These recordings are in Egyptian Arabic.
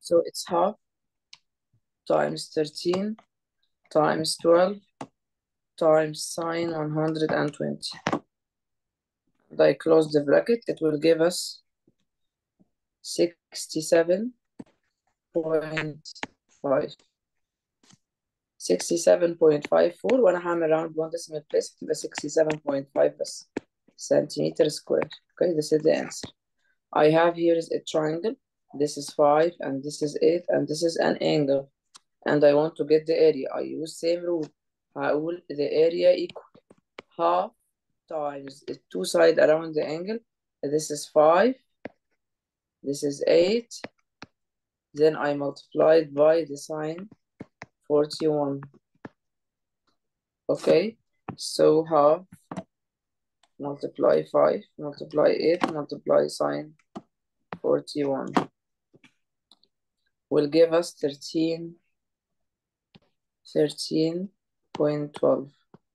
so it's half times 13 times 12 times sine 120 and I close the bracket it will give us 67.5 67.54 وانا هعمل round one decimal place تبقى 67.5 بس centimeter square okay this is the answer I have here is a triangle this is 5 and this is 8 and this is an angle and I want to get the area I use same rule هقول the area equal half times the two side around the angle this is 5 this is 8 then I multiplied by the sine 41 okay so half multiply 5 multiply 8 multiply sine 41 will give us 13 13.12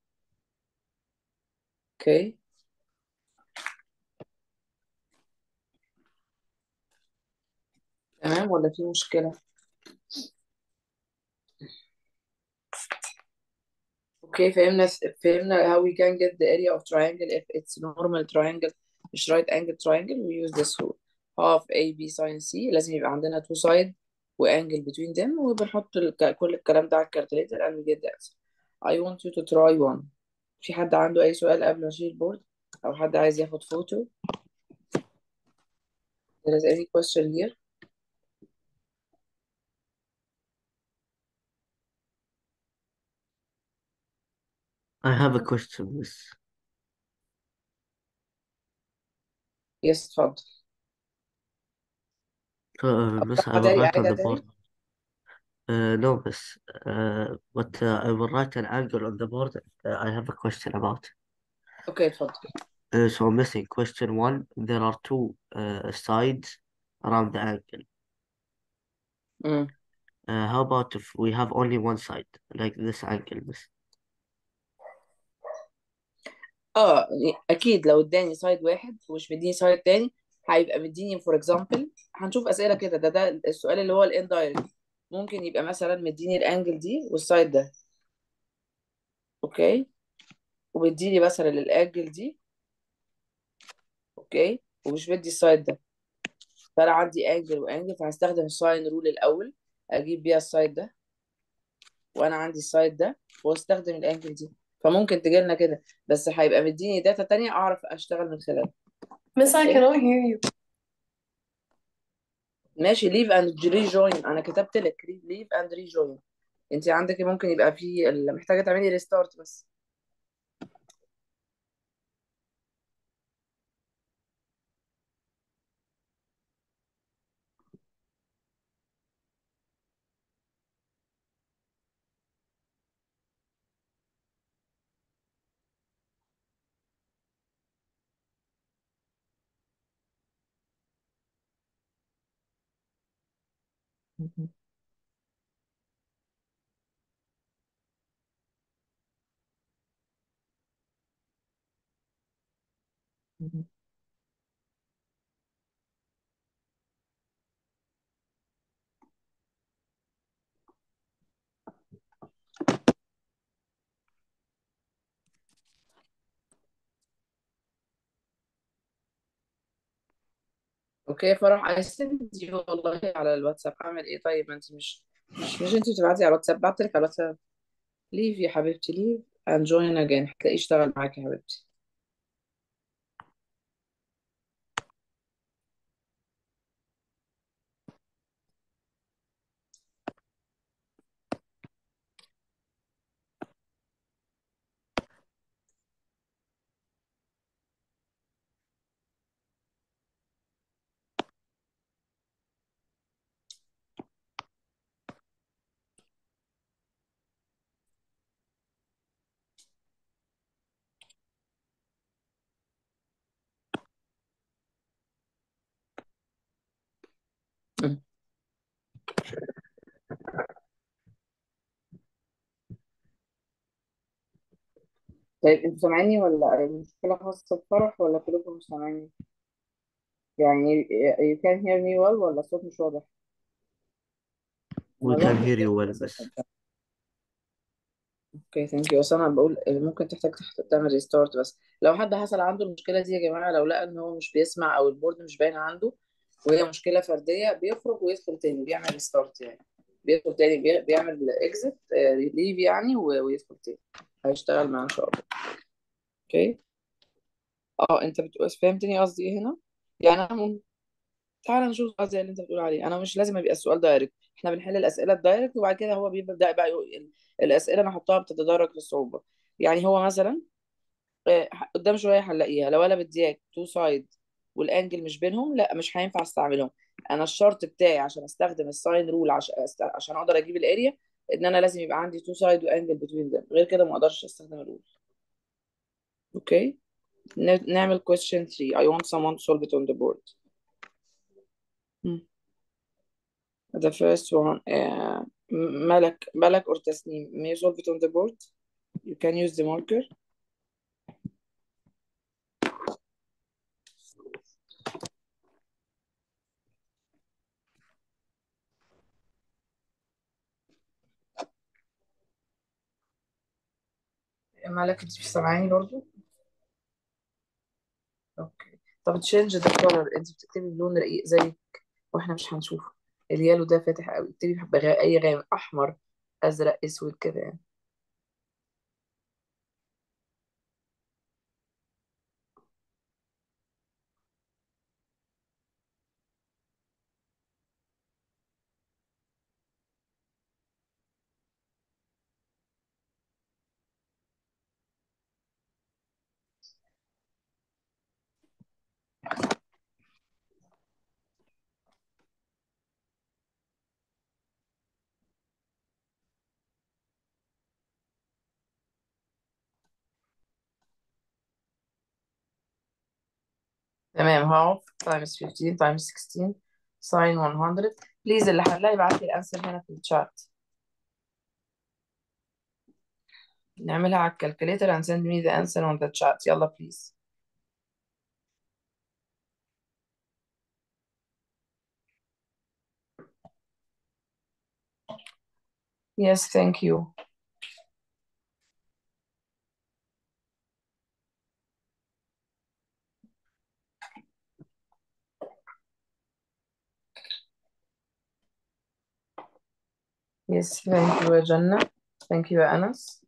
okay تمام ولا في مشكلة اوكي فهمنا فهمنا how we can get the area of triangle if it's normal triangle مش right angle triangle we use this rule half AB sin C لازم يبقى عندنا two side وangle between them وبنحط الك- كل الكلام ده على الكالكوليتر and we get the answer I want you to try one في حد عنده أي سؤال قبل ما أشيل البورد أو حد عايز ياخد فوتو there is any question here I have a question, miss. yes اتفضل Uh, miss, I أفتحها will تاني write on أعيدها the board. تاني Uh, no, miss. Uh, but uh, I will write an angle on the board. Uh, I have a question about. اوكي اتفضل Uh, so missing question one. There are two uh, sides around the angle. امم Uh, how about if we have only one side, like this angle, miss? اه اكيد لو اداني سايد واحد ومش مديني سايد تاني هيبقى مديني فور اكزامبل هنشوف اسئله كده ده ده السؤال اللي هو الاندايركت ممكن يبقى مثلا مديني الانجل دي والسايد ده اوكي ومديني مثلا الانجل دي اوكي ومش مدي السايد ده فانا عندي انجل وانجل فهستخدم الساين رول الاول اجيب بيها السايد ده وانا عندي السايد ده واستخدم الانجل دي فممكن تجي لنا كده بس هيبقى مديني داتا تانية اعرف اشتغل من خلالها Miss, I اوكي cannot hear you. ماشي ليف اند ريجوين انا كتبت لك ليف اند ريجوين انت عندك ممكن يبقى في ال- محتاجه تعملي ريستارت بس اوكي يا فرح عايز تنزلي والله على الواتساب اعمل ايه طيب ما انت مش مش مش انت بتبعتي على الواتساب بعت لك على الواتساب ليف يا حبيبتي ليف and join again هتلاقيه اشتغل معاكي يا حبيبتي مم. طيب انتوا سامعيني ولا المشكلة خاصة بفرح ولا كلكم مش سامعيني يعني you can hear me well ولا الصوت مش واضح We can hear you well بس اوكي ثانك يو اصل انا بقول ممكن تحتاج تحت- تعمل ريستارت بس لو حد حصل عنده المشكله دي يا جماعه لو لقى ان هو مش بيسمع او البورد مش باين عنده وهي مشكله فرديه بيخرج ويدخل تاني بيعمل ريستارت يعني بيدخل تاني بي- بيعمل اكزit ليف يعني و- ويدخل تاني هيشتغل معاه ان شاء الله اوكي اه انت بتقول فهمتني قصدي ايه هنا يعني انا مم... تعالى نشوف قصدي اللي انت بتقول عليه انا مش لازم يبقى السؤال دايركت احنا بنحل الاسئله الدايركت وبعد كده هو بيبدا بقى يقول ال- الاسئله نحطها بتتدرج في الصعوبه يعني هو مثلا آه، قدام شويه هنلاقيها لو انا بديك تو سايد والانجل مش بينهم لا مش هينفع استعملهم انا الشرط بتاعي عشان استخدم الساين رول عشان عشان اقدر اجيب الاريا ان انا لازم يبقى عندي تو سايد وانجل بتوين ذم غير كده ما اقدرش استخدم الرول اوكي ن- نعمل question 3 I want someone to solve it on the board Hmm. the first one uh, M- ملك ملك or تسنيم may you solve it on the board you can use the marker ملك انت مش سامعاني برضو اوكي طب تشينج ذا كولر انت بتكتبي بلون رقيق زيك واحنا مش هنشوفه اليالو ده فاتح قوي اكتبي بغ- اي غامق احمر ازرق اسود كده يعني تمام half times 15 times 16 sin 100 بليز اللي هتلاقي يبعت لي الانسر هنا في الشات نعملها على الكالكوليتر and send me the answer on the chat يلا بليز yes thank you yes thank you يا جنة thank you يا أنس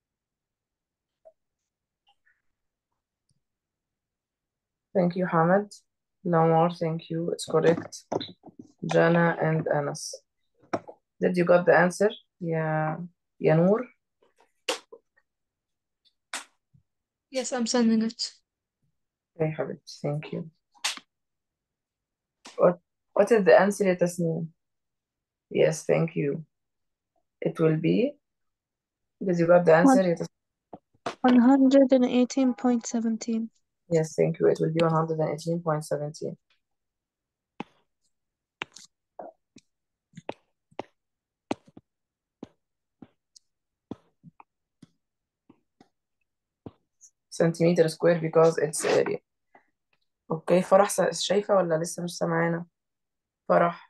thank you حمد Lamar thank you it's correct Jana and Anas did you got the answer يا يا نور Yes, I'm sending it. يا حبيبتي thank you what, what is the answer يا تسنيم yes thank you it will be did you got the answer يا تسنيم 118.17. yes thank you it will be 118.17 centimeter square because it's area اوكي فرح س- شايفة ولا لسه مش سامعانا فرح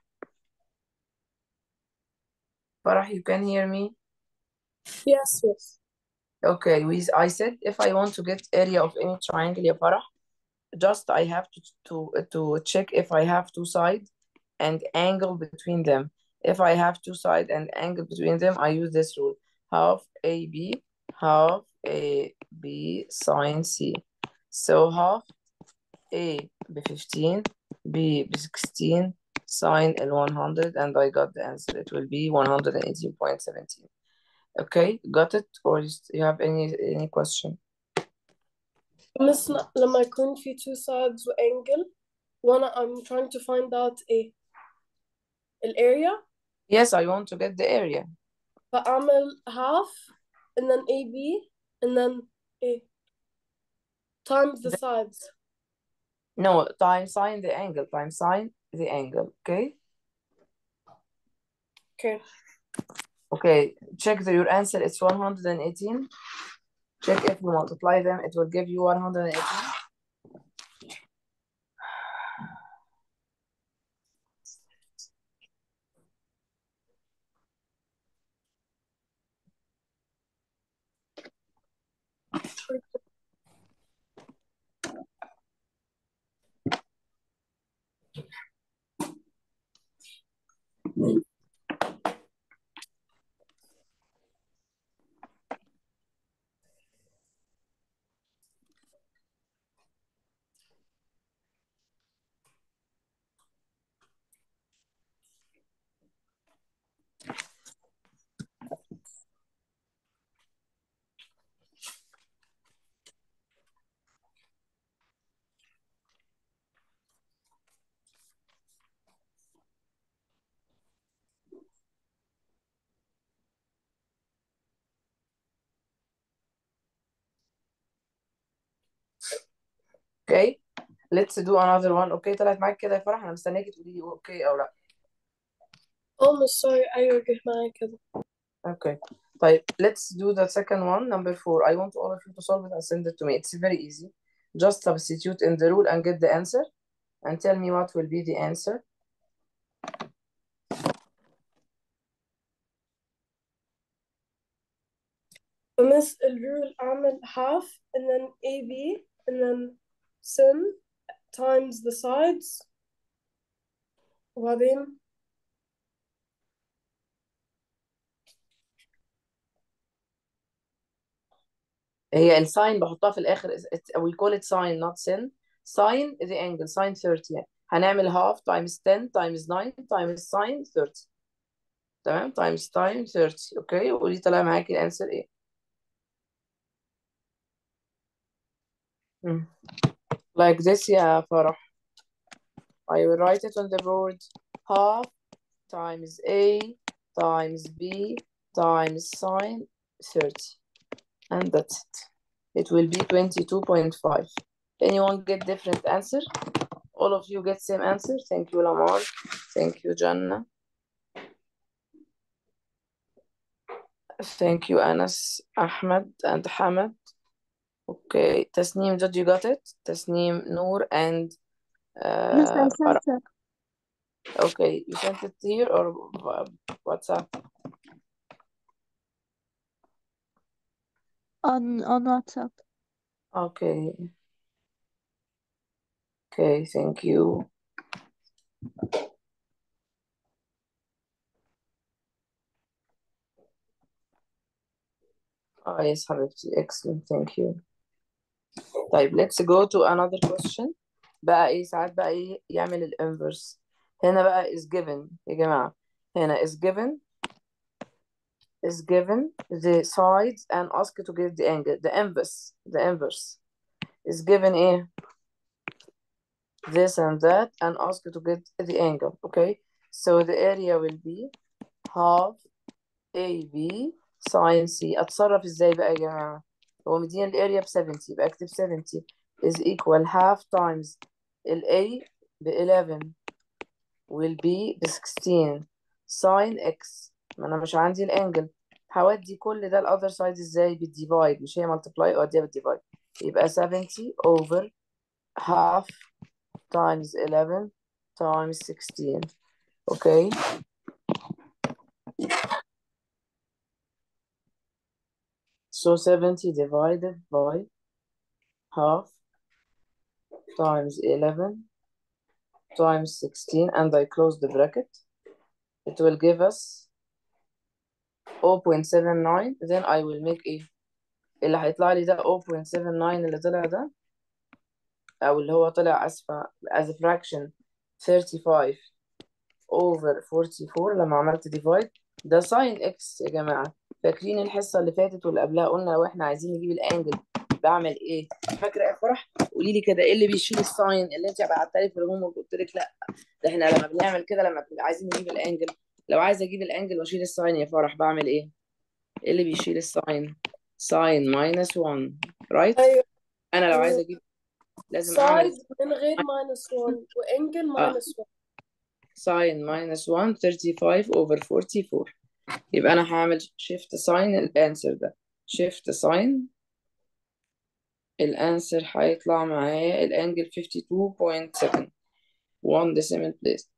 فرح you can hear me Yes, yes. okay we I said if I want to get area of any triangle يا فرح just I have to to to check if I have two sides and angle between them if I have two sides and angle between them I use this rule half AB half AB sine C so half A ب 15 B ب 16 sine ال 100 and I got the answer it will be 118.17 okay got it or you you have any any question Miss لما يكون في two sides وangle وانا I'm trying to find out ايه الarea yes I want to get the area فأعمل half and then AB and then ايه times the sides no time sine the angle time sine the angle okay okay okay check the, your answer it's 118 check if you multiply them it will give you 118 اوكي let's do another one اوكي طلعت معاك كده يا فرح انا مستنياكي تقولي لي اوكي او لا اه مش سوري ايوه جه معايا كده اوكي طيب let's do the second one number four I want all of you to solve it and send it to me it's very easy just substitute in the rule and get the answer and tell me what will be the answer بمس الرول اعمل half and then AB and then sin times the sides وبعدين هي الساين بحطها في الاخر is- it's- we call it sign not sin sign the angle sin 30 هنعمل half times 10 times 9 times sin 30 تمام times time 30 اوكي وقولي طلع معاكي الانسر ايه مم. like this يا فرح I will write it on the board half times A times B times sin 30 and that's it it will be 22.5 anyone get different answer all of you get same answer thank you Lamar thank you Jannah thank you Anas Ahmed and Hamad okay Tasneem did you got it Tasneem Noor and Yes, I uh, Farah sent it okay you sent it here or wha- WhatsApp on on WhatsApp. okay okay thank you oh yes حبيبتي excellent thank you طيب let's go to another question بقى ايه ساعات بقى ايه يعمل الانفرس هنا بقى is given يا جماعة هنا is given is given the sides and ask to give the angle the inverse the inverse is given ايه this and that and ask to get the angle okay so the area will be half AB sin C اتصرف ازاي بقى يا جماعة هو مدينا الاريا ب 70 يبقى اكتب 70 is equal half times ال A ب 11 will be ب 16 sin x ما انا مش عندي الانجل هودي كل ده الاذر سايد ازاي بالديفايد مش هي ملتبلاي اوديها بالديفايد يبقى 70 over half times 11 times 16 okay so 70 divided by half times 11 times 16 and I close the bracket it will give us 0.79 then I will make ايه اللي هيطلع لي ده 0.79 اللي طلع ده او اللي هو طلع اسفة as a fraction 35 over 44 لما عملت divide ده sin x يا جماعة فاكرين الحصة اللي فاتت واللي قبلها قلنا لو احنا عايزين نجيب الانجل بعمل ايه فاكرة يا فرح قولي لي كده ايه اللي بيشيل الساين اللي انت بعتها لي في الهوم قلت لك لا ده احنا لما بنعمل كده لما بنبقى عايزين نجيب الانجل لو عايزه اجيب الانجل واشيل الساين يا فرح بعمل ايه ايه اللي بيشيل الساين ساين ماينس 1 رايت ايوه انا لو عايزه اجيب لازم اعمل سايد من غير minus 1 وانجل اه minus 1 ساين ماينس 1 35 اوفر 44 يبقى انا هعمل شيفت ساين الانسر ده شيفت ساين الانسر هيطلع معايا الانجل 52.7 1 decimal place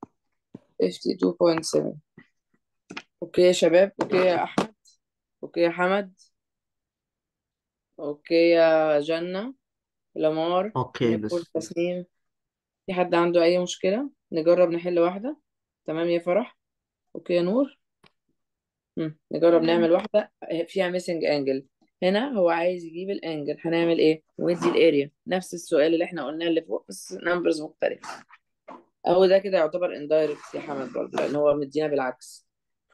52.7 اوكي يا شباب اوكي يا احمد اوكي يا حمد اوكي يا جنة لمار اوكي نيكول بس تسنيم في حد عنده اي مشكلة نجرب نحل واحدة تمام يا فرح اوكي يا نور مم. نجرب تمام نعمل واحدة فيها ميسنج انجل هنا هو عايز يجيب الانجل هنعمل ايه ودي الاريا نفس السؤال اللي احنا قلناه اللي فوق بس نمبرز مختلفة اهو ده كده يعتبر اندايركت يا حمد برضه لان هو مدينا بالعكس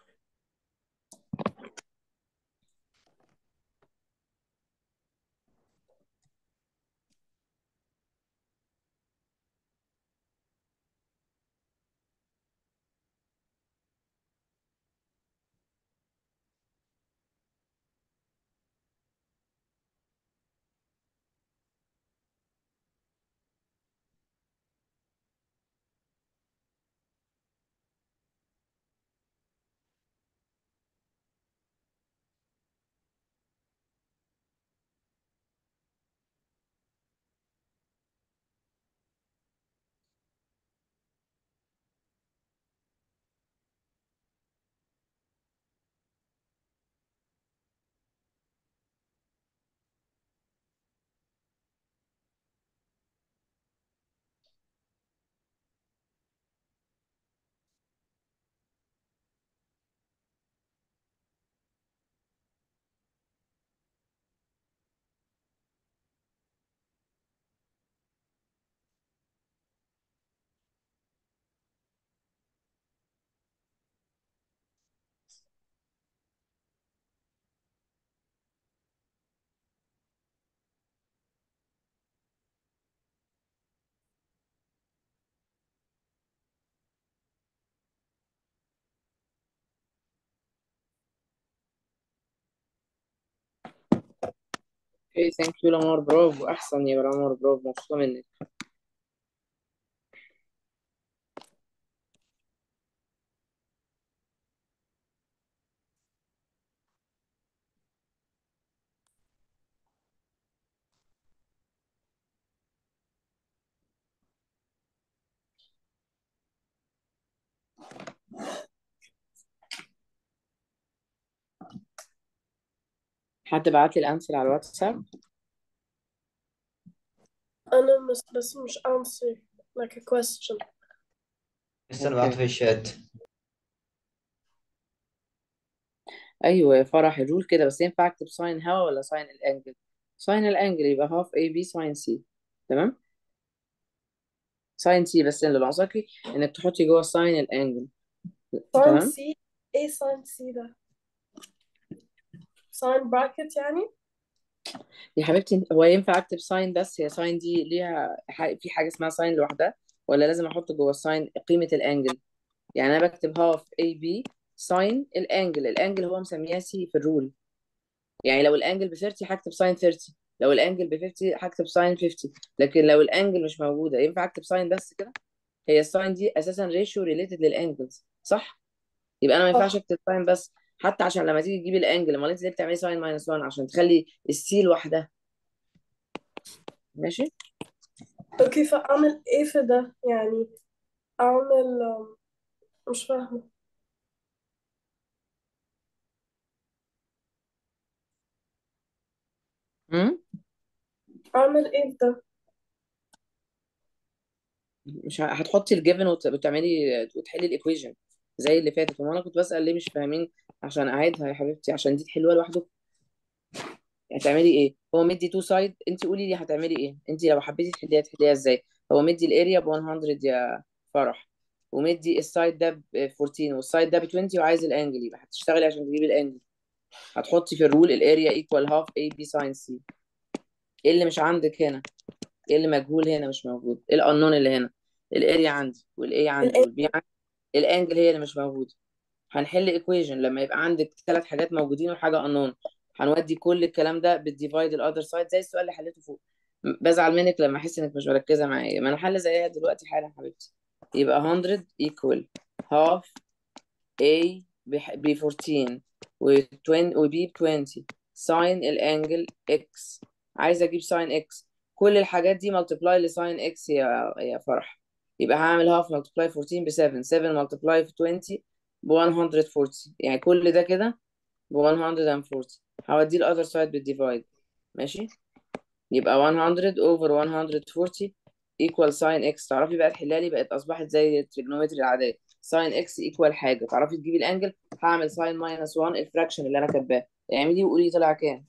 اوكي ثانك يو لمار برافو احسن يا لمار برافو مبسوطة منك حد بعت لي الانسر على الواتساب أنا مس بس مش answer like a question بس انا بعت اوكي في الشات ايوه يا فرح الرول كده بس ينفع اكتب ساين هوا ولا ساين الانجل ساين الانجل يبقى هاف اي بي ساين سي تمام ساين سي بس اللي ناقصاكي انك تحطي جوه ساين الانجل sin تمام C ايه sin C ده sin bracket يعني يا حبيبتي هو ينفع اكتب ساين بس هي ساين دي ليها ح- في حاجه اسمها ساين لوحدها ولا لازم احط جوه الساين قيمه الانجل يعني انا بكتب هاف اي بي ساين الانجل الانجل هو مسميها سي في الرول يعني لو الانجل ب 30 هكتب ساين 30 لو الانجل ب 50 هكتب ساين 50 لكن لو الانجل مش موجوده ينفع اكتب ساين بس كده هي الساين دي اساسا ريشيو ريليتد للانجلز صح يبقى انا ما ينفعش صح اكتب ساين بس حتى عشان لما تيجي تجيبي الانجل امال انت ليه بتعملي ساين ماينس 1 عشان تخلي السي لوحدها ماشي اوكي فاعمل ايه في ده يعني اعمل um, مش فاهمة امم اعمل ايه في ده مش ه- هتحطي الجيفن وتعملي وتحلي الايكويشن زي اللي فاتت وانا كنت بسأل ليه مش فاهمين عشان اعيدها يا حبيبتي عشان دي تحلوها لوحده هتعملي ايه هو مدي تو سايد انت قولي لي هتعملي ايه انت لو حبيتي تحليها تحليها ازاي هو مدي الاريا ب 100 يا فرح ومدي السايد ده ب 14 والسايد ده ب 20 وعايز الانجل يبقى هتشتغلي عشان تجيبي الانجل هتحطي في الرول الاريا ايكوال هاف اي بي ساين سي ايه اللي مش عندك هنا ايه اللي مجهول هنا مش موجود ايه الانون اللي هنا الاريا عندي والاي عندي الانجل والبي عندي الانجل هي اللي مش موجوده هنحل ايكويشن لما يبقى عندك ثلاث حاجات موجودين وحاجه انون هنودي كل الكلام ده بالديفايد الاذر سايد زي السؤال اللي حليته فوق م- بزعل منك لما احس انك مش مركزه معايا ما انا حل زيها دلوقتي حالا حبيبتي يبقى 100 equal half A ب 14 و 20 و B ب 20 ساين الانجل X عايزه اجيب ساين X كل الحاجات دي ملتبلاي لساين X يا يا فرح يبقى هعمل هاف ملتبلاي 14 ب 7 7 ملتبلاي في 20 ب 140 يعني كل ده كده ب 140 هوديه الاذر سايد بالديفايد ماشي يبقى 100 over 140 equal sin x تعرفي بقى تحلها لي بقت اصبحت زي التريجونومتري العاديه sin x equal حاجه تعرفي تجيبي الانجل هعمل sin minus 1 الفراكشن اللي انا كاتباه اعملي وقولي طلع كام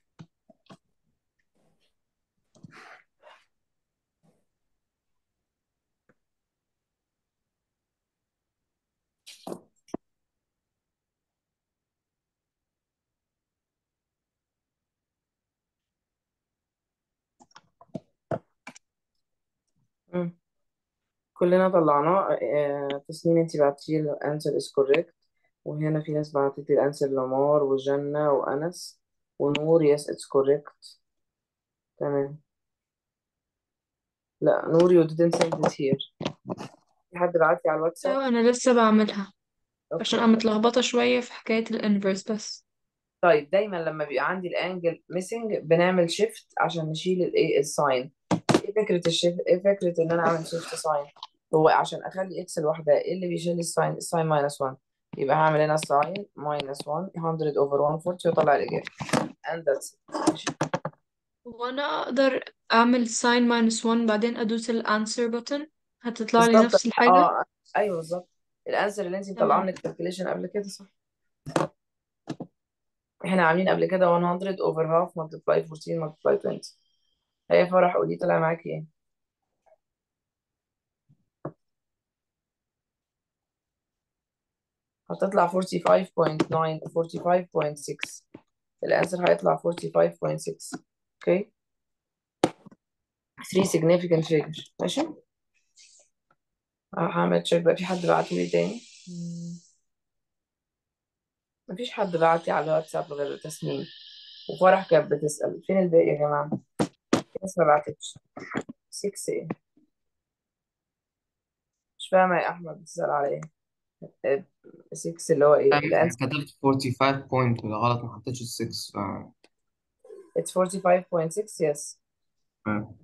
مم. كلنا طلعناه آه، تسنيم انت بعتي لي الانسر از كوريكت وهنا في ناس بعتت لي الانسر لمار وجنة وانس ونور يس اتس كوريكت تمام لا نور you didn't send it here في حد بعت لي على الواتساب اه انا لسه بعملها عشان اوكي انا متلخبطه شويه في حكايه الانفرس بس طيب دايما لما بيبقى عندي الانجل ميسنج بنعمل شيفت عشان نشيل الايه الساين ايه فكرة الشيفت ايه فكرة ان انا اعمل شيفت ساين هو عشان اخلي اكس لوحدها ايه اللي بيشيل الساين الساين ماينس 1 يبقى هعمل هنا ساين ماينس 1 100 اوفر 140 واطلع الاجابة and that's it ماشي وانا اقدر اعمل ساين ماينس 1 بعدين ادوس الانسر بutton هتطلع لي بالظبط نفس الحاجه اه ايوه بالظبط الانسر اللي انت مطلعاه من تمام الكالكوليشن قبل كده صح احنا عاملين قبل كده 100 اوفر هاف multiply 14 multiply 20 هي فرح قولي طلع معاكي ايه هتطلع 45.9 45.6 الانسر هيطلع 45.6 اوكي 3 significant figure ماشي هعمل تشيك بقى في حد بعت لي تاني مم. مفيش حد بعت لي على الواتساب غير تسنيم وفرح كانت بتسأل فين الباقي يا جماعة في ناس ما بعتتش 6 ايه مش فاهمة يا أحمد بتسأل على ايه 6 اللي هو ايه أنا الانسر كتبت 45 بوينت بالغلط ما حطيتش ال 6 ف it's 45.6 yes آه.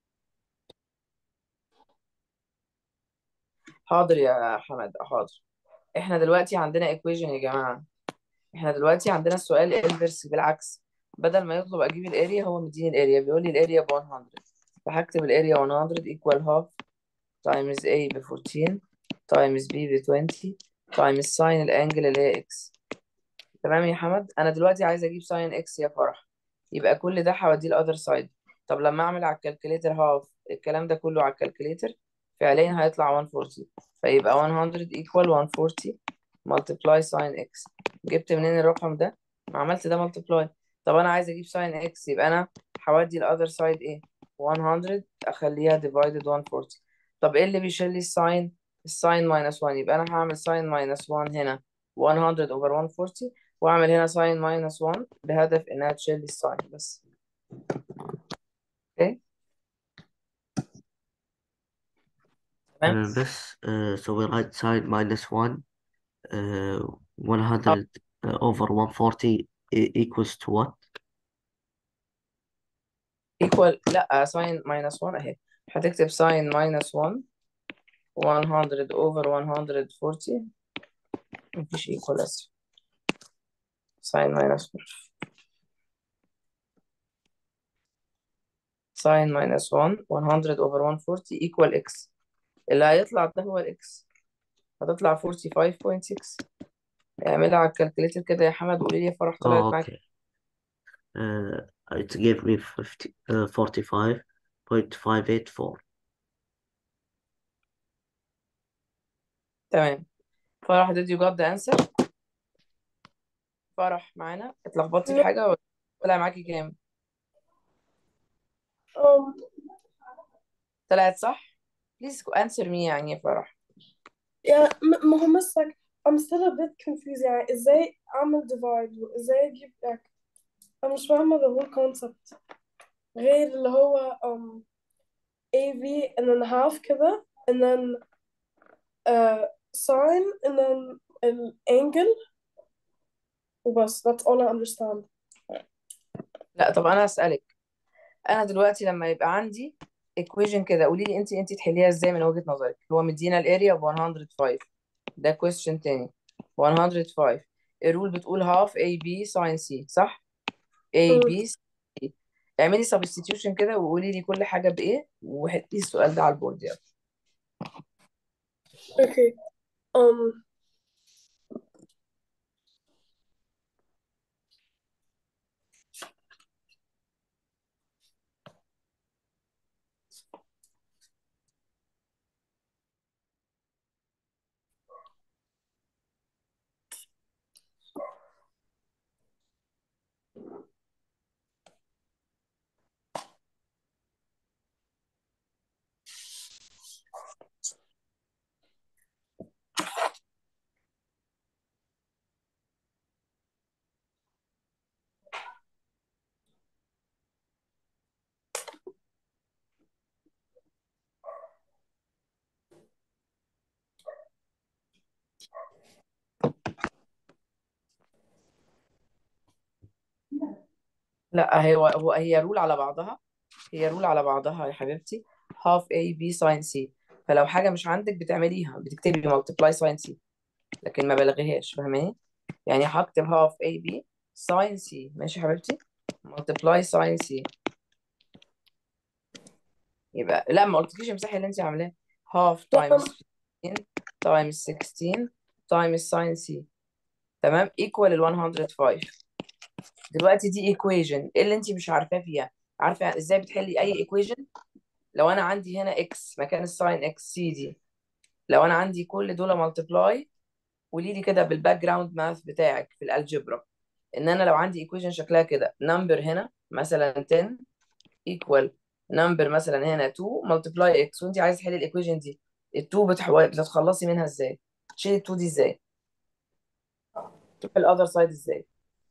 حاضر يا حمد حاضر احنا دلوقتي عندنا equation يا جماعة احنا دلوقتي عندنا السؤال الانفرس بالعكس بدل ما يطلب اجيب الاريا هو مديني الاريا بيقول لي الاريا ب 100 فهكتب الاريا 100 equal half times a ب 14 times b ب 20 times sin الانجل اللي هي x تمام يا حمد انا دلوقتي عايز اجيب sin x يا فرح يبقى كل ده هوديه الاذر سايد طب لما اعمل على الكالكوليتر هاف الكلام ده كله على الكالكوليتر فعليا هيطلع 140 فيبقى 100 equal 140 multiply sin x جبت منين الرقم ده ما عملت ده multiply طب انا عايز اجيب sin x يبقى انا هودي الاذر سايد ايه 100 اخليها divided 140 طب ايه اللي بيشيل لي الساين الساين minus 1 يبقى انا هعمل sin minus 1 هنا 100 over 140 واعمل هنا sin minus 1 بهدف انها تشيل لي الساين بس اوكي تمام آه، بس uh, so we write sine minus 1 uh, 100 اه uh, over 140 e- equals to what? equal لا sin minus 1 اهي هتكتب sin minus 1 100 over 140 مفيش equal اسف sin minus 1 sin minus 1 100 over 140 equal x اللي هيطلع ده هو الاكس هتطلع 45.6 اعملها على الكالكوليتر كده يا حمد وقولي لي يا فرح طلعت Oh, معاك okay. Uh, it gave me 50, uh, 45.584. تمام فرح did you got the answer فرح معانا اتلخبطتي في لا حاجة ولا طلع معاكي كام um, طلعت صح please answer me يعني يا فرح يعني م- ما هو مسك I'm still a bit confused يعني ازاي اعمل divide وازاي اجيب like انا مش فاهمة the whole concept غير اللي هو um, AV and then half كده and then uh, sine and then an angle وبس that's all I understand لا طب انا هسألك انا دلوقتي لما يبقى عندي equation كده قولي لي انت انت تحليها ازاي من وجهة نظرك هو مدينا الاريا ب 105 ده question تاني 105 الرول بتقول half AB sin C صح مم. AB C اعملي substitution كده وقولي لي كل حاجة بإيه وحطي السؤال ده على البورد يلا اوكي um لا هو هو هي رول على بعضها هي رول على بعضها يا حبيبتي half a b sin c فلو حاجة مش عندك بتعمليها بتكتبي multiply sin c لكن ما بلغيهاش فاهماني يعني هكتب half a b sin c ماشي يا حبيبتي multiply sin c يبقى لا ما قلتلكيش امسحي اللي انت عاملاه half times 15 times 16 times sin c تمام equal ال 105 دلوقتي دي equation ايه اللي انت مش عارفاه فيها عارفه ازاي بتحلي اي equation لو انا عندي هنا x مكان الساين x c دي لو انا عندي كل دول multiply قولي لي كده بالباك جراوند ماث بتاعك في الالجبرا ان انا لو عندي equation شكلها كده number هنا مثلا 10 equal number مثلا هنا 2 multiply x وانت عايز تحلي الايكويشن دي ال 2 بتحو... بتتخلصي منها ازاي تشيلي ال 2 دي ازاي تروحي الاذر سايد ازاي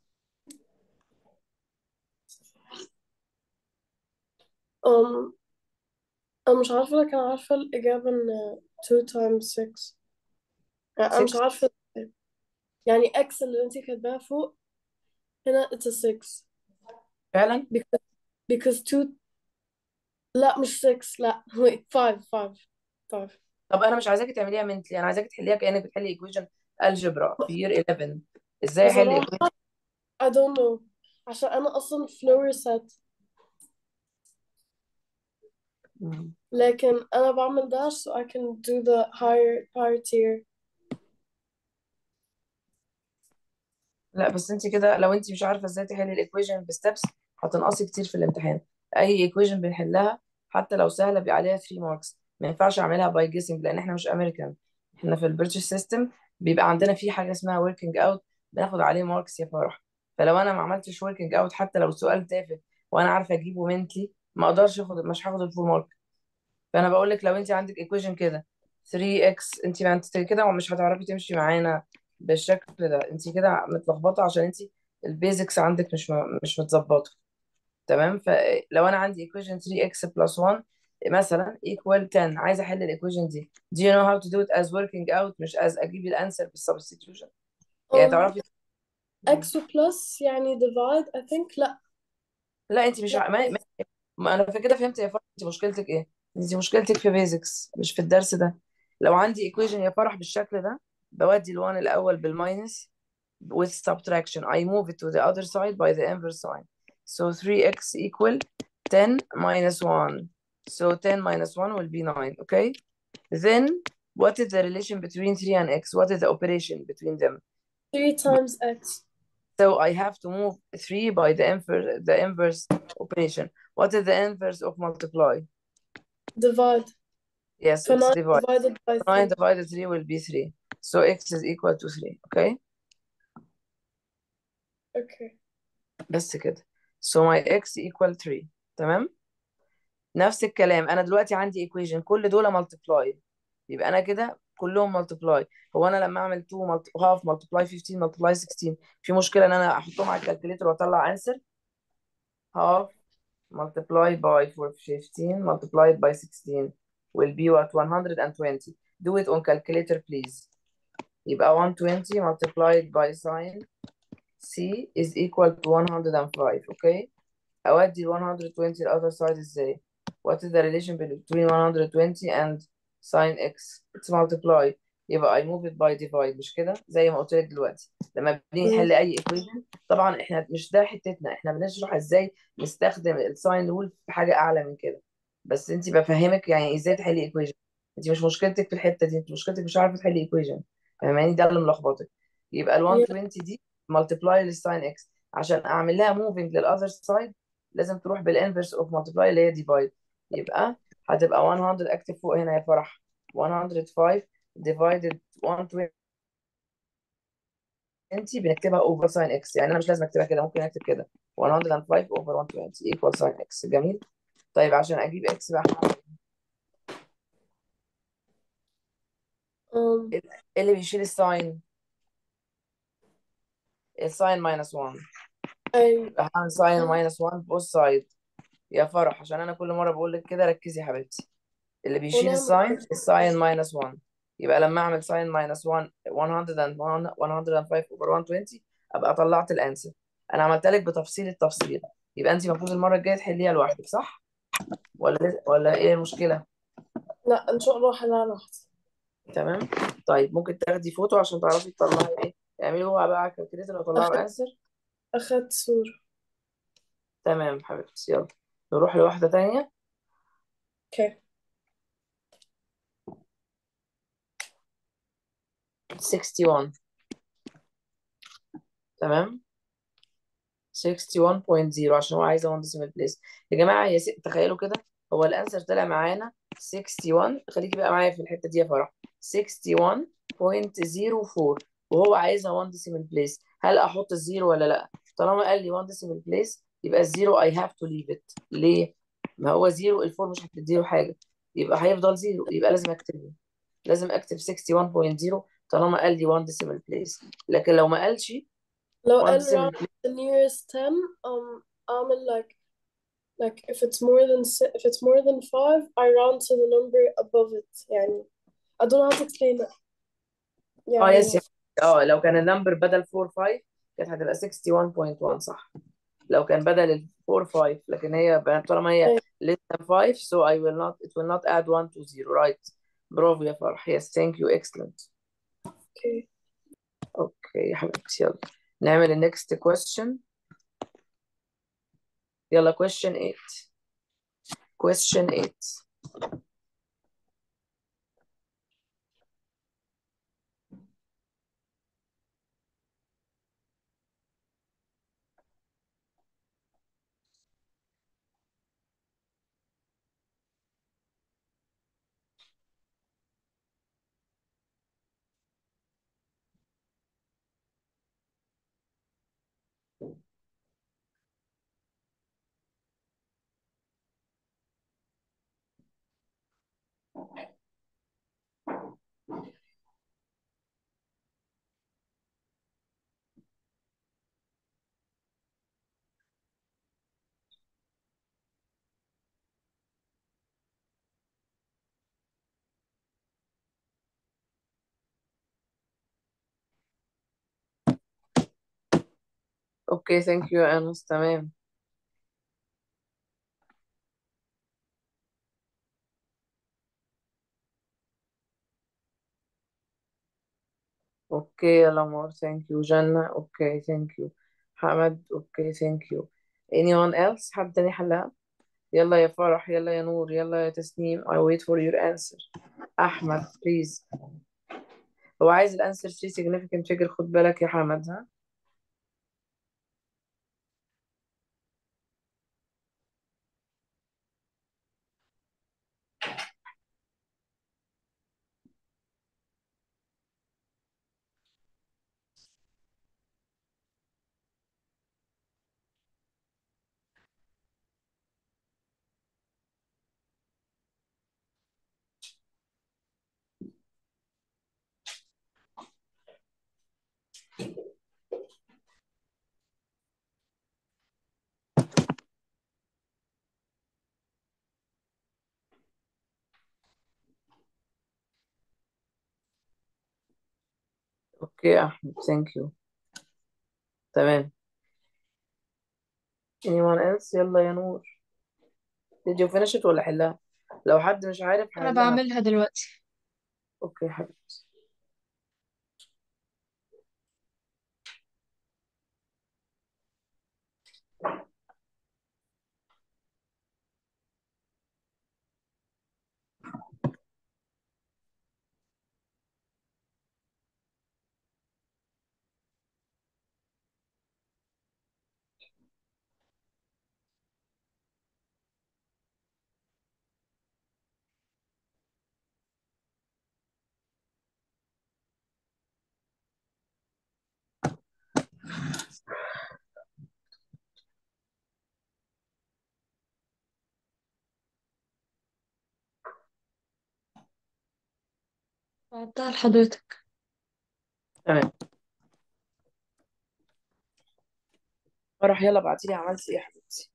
um انا مش عارفة لكن عارفة الإجابة ان 2 times 6 يعني انا مش 6 عارفة يعني x اللي انتي كاتباها فوق هنا it's a 6 فعلا because because 2 لا مش 6 لا wait 5 5 5 طب انا مش عايزاكي تعمليها منتلي انا عايزاكي تحليها كانك بتحلي ايكويشن الجبرا في year 11 ازاي احل بصراحة I don't know عشان أنا أصلا فلوري سات equation لكن أنا بعمل dash so I can do the higher higher tier لا بس انت كده لو انت مش عارفه ازاي تحلي الايكويشن بستبس هتنقصي كتير في الامتحان اي ايكويشن بنحلها حتى لو سهله بيبقى عليها 3 ماركس ما ينفعش اعملها باي جيسنج لان احنا مش امريكان احنا في البريتش سيستم بيبقى عندنا في حاجه اسمها وركينج اوت بناخد عليه ماركس يا فرح فلو انا ما عملتش وركينج اوت حتى لو السؤال تافه وانا عارفه اجيبه منتلي ما اقدرش اخد مش هاخد الفول مارك فانا بقول لك لو انت عندك ايكويشن كده 3x انت ما انت كده مش هتعرفي تمشي معانا بالشكل ده انت كده متلخبطه عشان انت البيزكس عندك مش م- مش متظبطه تمام فلو انا عندي equation 3x plus 1 مثلا equal 10 عايزه احل الايكويشن دي do you know how to do it as working out مش as اجيب الانسر بالسبستيتيوشن يعني um تعرفي x plus يعني divide I think لا لا انت مش لا ع- ما, ما, ما انا في كده فهمت يا فرح انت مشكلتك ايه انت مشكلتك في بيزكس مش في الدرس ده لو عندي ايكويشن يا فرح بالشكل ده بودي ال1 الاول بالماينس with subtraction I move it to the other side by the inverse sign so 3x equal 10 minus 1 so 10 minus 1 will be 9 okay then what is the relation between 3 and x what is the operation between them 3 times x So I have to move 3 by the inverse, the inverse operation. What is the inverse of multiply? divide Yes, ف it's 9 divide. divided by 9 3 divided 3 will be 3. So x is equal to 3. Okay? okay بس كده. So my x equal 3. تمام؟ نفس الكلام أنا دلوقتي عندي equation كل دول multiply. يبقى أنا كده كلهم multiply. هو أنا لما أعمل 2 multi- half multiply 15 multiply 16 في مشكلة إن أنا أحطهم على الكالكوليتر وأطلع answer half multiplied by 15 multiplied by 16 will be what 120 do it on calculator please يبقى 120 multiplied by sine c is equal to 105 okay أودي ال 120 the other side ازاي what is the relation between 120 and sine x it's multiply يبقى I move it by divide مش كده زي ما قلت لك دلوقتي لما بنيجي نحل اي equation طبعا احنا مش ده حتتنا احنا بنشرح ازاي نستخدم الساين رول في حاجه اعلى من كده بس انت بفهمك يعني ازاي تحلي equation انت مش مشكلتك في الحته دي انت مشكلتك مش عارفه تحلي equation فاهماني ده اللي ملخبطك يبقى ال 120 دي ملتبلاي للساين اكس عشان اعمل لها موفينج للاذر سايد لازم تروح بالانفرس اوف ملتبلاي اللي هي ديفايد يبقى هتبقى 100 اكتب فوق هنا يا فرح 105 divided 120 بنكتبها over sin x يعني انا مش لازم اكتبها كده ممكن اكتب كده 105 over 120 equal sin x جميل طيب عشان اجيب x بقى هعمل um, إيه اللي بيشيل الساين الساين minus 1 أيوة يبقى هعمل ساين minus 1 both side يا فرح عشان انا كل مره بقول لك كده ركزي يا حبيبتي اللي بيشيل ونعمل الساين الساين minus 1 يبقى لما اعمل ساين minus 1 100 and 105 over 120 ابقى طلعت الانسر انا عملت لك بتفصيل التفصيل يبقى انت المفروض المره الجايه تحليها لوحدك صح ولا ولا ايه المشكله لا إن شاء الله حلها لوحدي تمام طيب ممكن تاخدي فوتو عشان تعرفي تطلعي ايه اعملي هو بقى على الكالكوليتر وطلعوا أخدت الانسر أخدت صورة تمام حبيبتي يلا نروح لواحده تانية أوكي 61 تمام 61.0 عشان هو عايزه 1 decimal place يا جماعه يا س... تخيلوا كده هو الانسر طلع معانا 61 خليكي بقى معايا في الحته دي يا فرح 61.04 وهو عايزها 1 decimal place هل احط الزيرو ولا لا طالما قال لي 1 decimal place يبقى الزيرو I have to leave it ليه ما هو زيرو الفور مش هتديله حاجه يبقى هيفضل زيرو يبقى لازم اكتبه لازم اكتب 61.0 طالما قال لي 1 decimal place لكن لو ما قالش لو 1 قال decimal round the nearest 10 um أعمل like like if it's more than si- if it's more than five I round to the number above it يعني I don't know how to explain it اه يس يعني اه لو كان النمبر بدل 4 5 كانت هتبقى 61.1 صح لو كان بدل ال 4 5 لكن هي ب- طالما هي أيوة. less than 5 so I will not it will not add 1 to 0 right برافو يا فرح yes thank you excellent okay اوكي يا حبيبتي يلا نعمل ال next question يلا question 8 question 8 اوكي ثانك يو يا انس تمام اوكي يا لمار ثانك يو جنة اوكي ثانك يو حمد اوكي ثانك يو anyone else حد تاني حلها يلا يا فرح يلا يا نور يلا يا تسنيم I wait for your answer أحمد please هو عايز الانسر 3 significant figure خد بالك يا حمد ها اوكي يا أحمد thank you تمام anyone else يلا يا نور did you finish it ولا حلها لو حد مش عارف أنا هحلها بعملها دلوقتي اوكي يا حبيبتي بعتها لحضرتك تمام فرح يلا بعتيلي عملتي ايه يا حبيبتي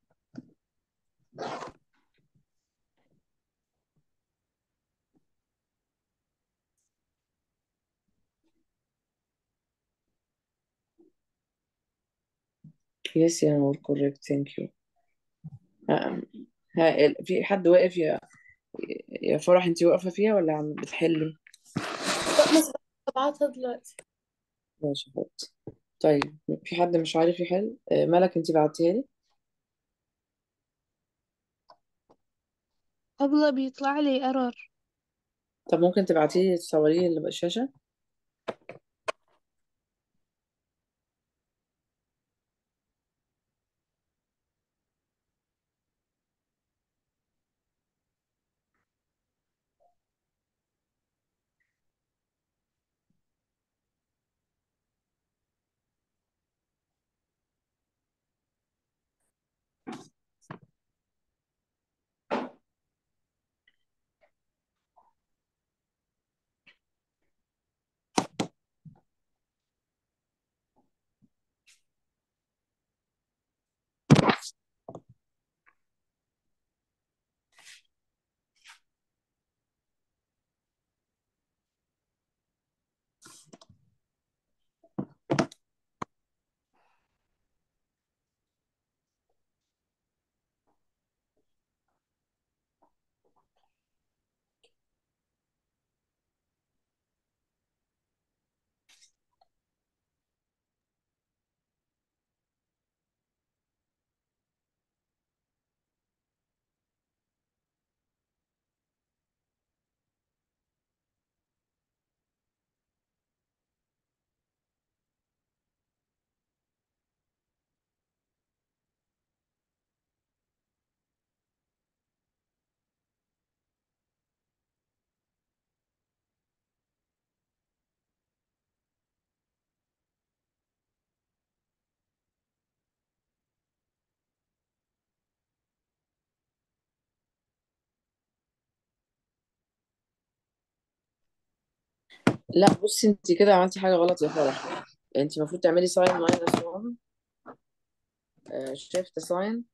Yes يا نور correct thank you ها ها ال- في حد واقف يا يا فرح انتي واقفة فيها ولا عم بتحلي لا مثلا هبعتها دلوقتي ماشي يا حبيبتي طيب في حد مش عارف يحل آه، ملك انتي بعتيها لي أبلة بيطلع لي ايرور طب ممكن تبعتي لي تصوري لي الشاشة لا بصي انتي كده عملتي حاجة غلط يا فرح انتي المفروض تعملي ساين ماينس 1 شيفت ساين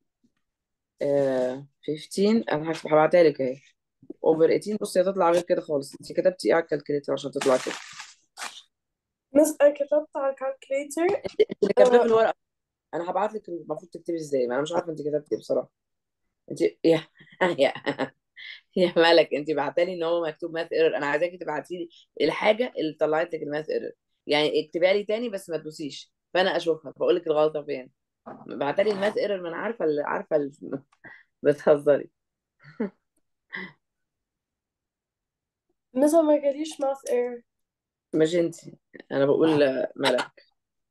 15 انا هكتب هبعتها لك اهي اوفر 18 بصي هتطلع غير كده خالص انتي كتبتي ايه على الكالكوليتر عشان تطلع كده مثلا كتبت على الكالكوليتر انت اللي كاتباه في الورقة انا هبعت لك المفروض تكتبي ازاي ما انا مش عارفة انتي كتبتي ايه بصراحة انتي يا يا يا مالك انت بعتلي ان هو مكتوب ماث ايرور انا عايزاكي تبعتي لي الحاجه اللي طلعت لك الماث ايرور يعني اكتبيها لي تاني بس ما تدوسيش فانا اشوفها بقول لك الغلطه فين بعتلي الماث ايرور ما انا عارفه اللي عارفه اللي بتهزري مثلا ما جاليش ماث اير مش انت انا بقول ملك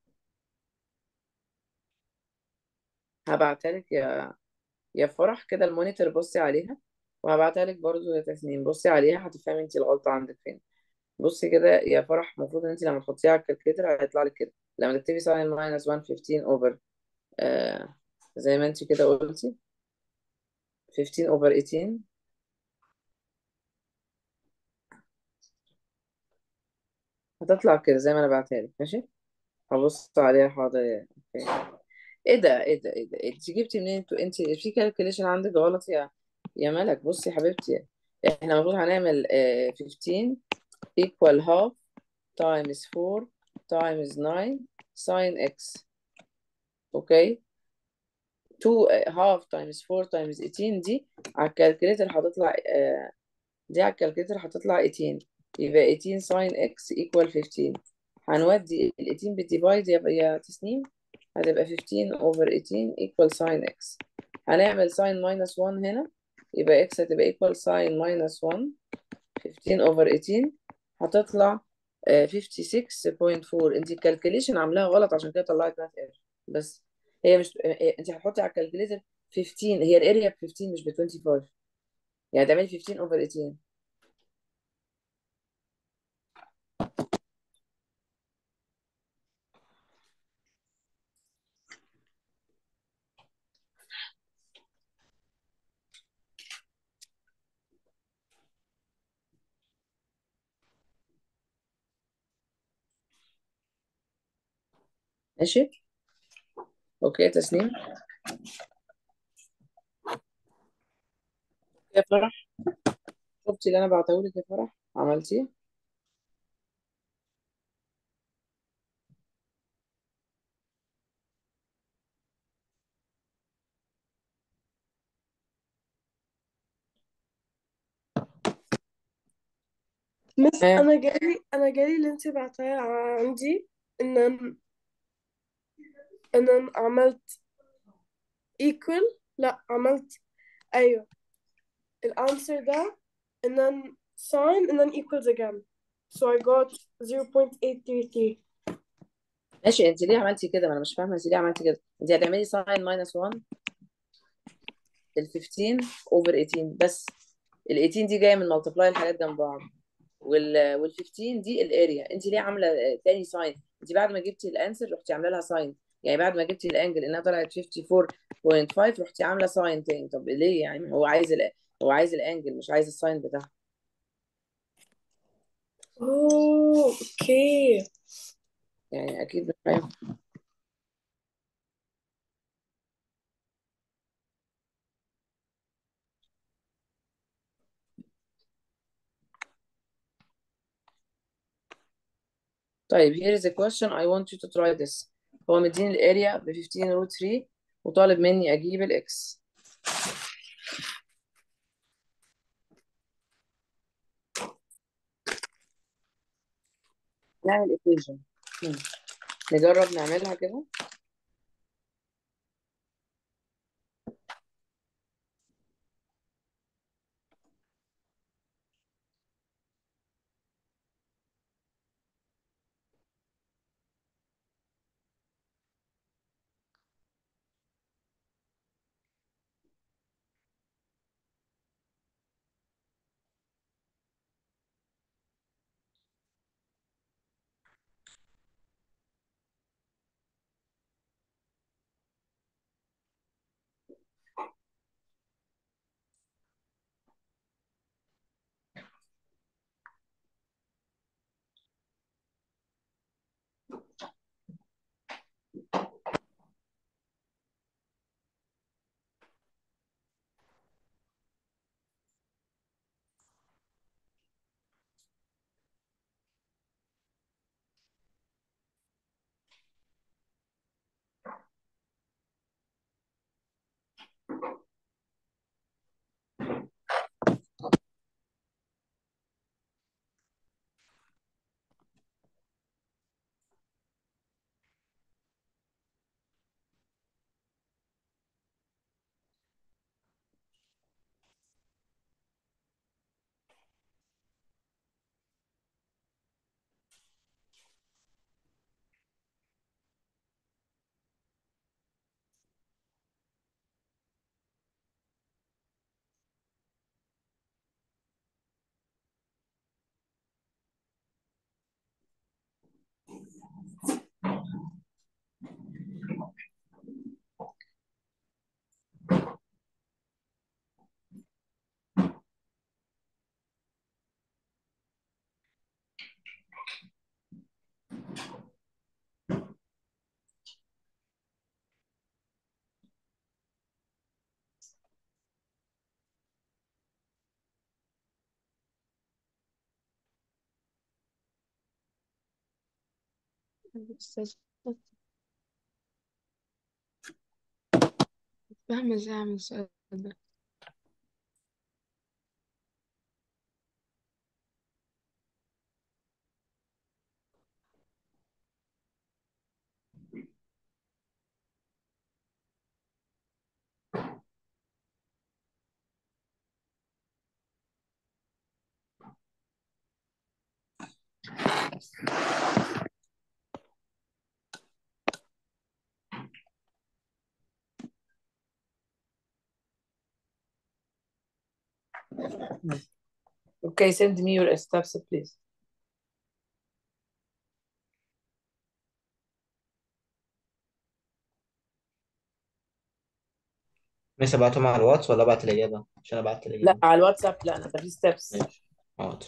هبعتها لك يا يا فرح كده المونيتور بصي عليها وهبعتها لك برضو يا تسنيم بصي عليها هتفهمي انت الغلطه عندك فين بصي كده يا فرح المفروض ان انت لما تحطيها على الكالكليتر هيطلع لك كده لما تكتبي ساين ماينس 115 اوفر آه زي ما انت كده قلتي 15 اوفر 18 هتطلع كده زي ما انا بعتها لك ماشي هبص عليها حاضر يا اوكي ايه ده ايه ده ايه ده انت جبتي منين انت انت في كالكوليشن عندك غلط يا يا ملك بصي يا حبيبتي احنا المفروض هنعمل آه 15 equal half times 4 times 9 sin x اوكي 2 half times 4 times 18 دي على الكالكوليتر هتطلع آه، دي على الكالكوليتر هتطلع 18 يبقى 18 sin x equal 15 هنودي ال 18 بالديفايد يا يا تسنيم هتبقى 15 over 18 equal sin x هنعمل sin minus 1 هنا يبقى x هتبقى equal sin minus 1 15 over 18 هتطلع آه، 56.4 انت الكالكوليشن عاملاها غلط عشان كده طلعت ماث ايرور بس هي مش آه، انت هتحطي على الكالكوليتر 15 هي الاريا ب 15 مش ب 25 يعني تعملي 15 over 18 ماشي اوكي تسنيم يا فرح شفتي اللي انا بعتهولك يا فرح عملتيه مس ها انا جالي انا جالي اللي انت بعتها عندي ان أنا- ان أنا عملت equal لا عملت ايوه الانسر ده and then sign and then equals again so I got 0.833 ماشي انت ليه عملتي كده ما انا مش فاهمه انت ليه عملتي كده انت هتعملي ساين ماينس 1 ال 15 اوفر 18 بس ال 18 دي جايه من ملتبلاي الحاجات جنب بعض وال وال 15 دي الاريا انت ليه عامله تاني ساين انت بعد ما جبتي الانسر رحتي عامله لها ساين يعني بعد ما جبتي الانجل انها طلعت 54.5 رحتي عامله ساين تاني طب ليه يعني هو عايز ال... هو عايز الانجل مش عايز الساين بتاعها اوه اوكي يعني اكيد مش فاهم طيب here is a question I want you to try this هو مديني الاريا ب 15 روت 3 وطالب مني اجيب الاكس نعمل equation مم. نجرب نعملها كده فاهمة ازاي اعمل السؤال ده Okay, send me your steps please لسه بعتهم على الواتس ولا بعت الإجابة؟ عشان أنا بعت لا الإجابة على الواتساب لا انا في steps ماشي حاضر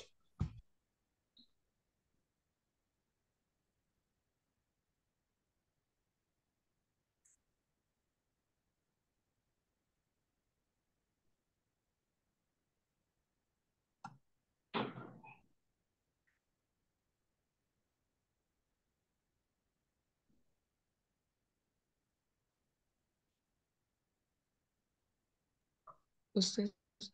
أستاذ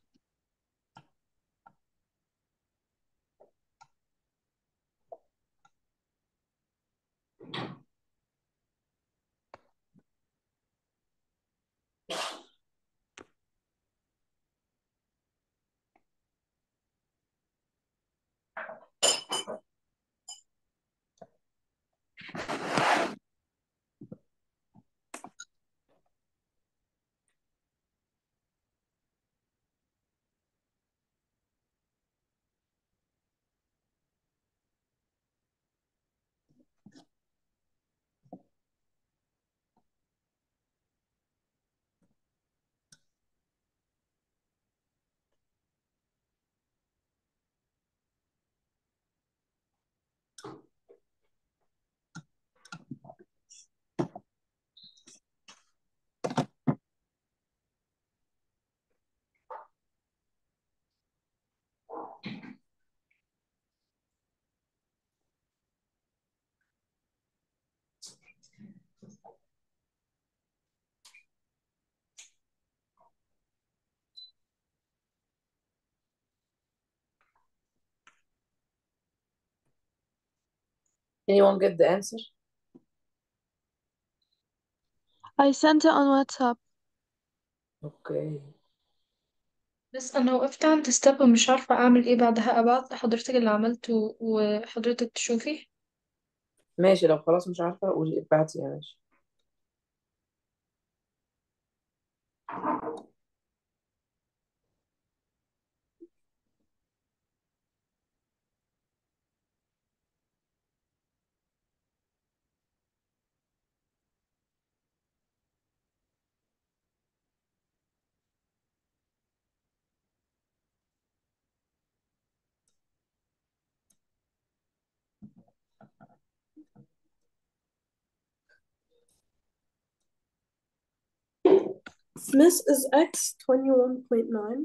Anyone get the answer? I sent it on WhatsApp. اوكي بس أنا وقفت عند ستيب ومش عارفة أعمل إيه بعدها أبعت لحضرتك اللي عملته وحضرتك تشوفي ماشي لو خلاص مش عارفة قولي ابعتي يا ماشي Smith is X 21.9.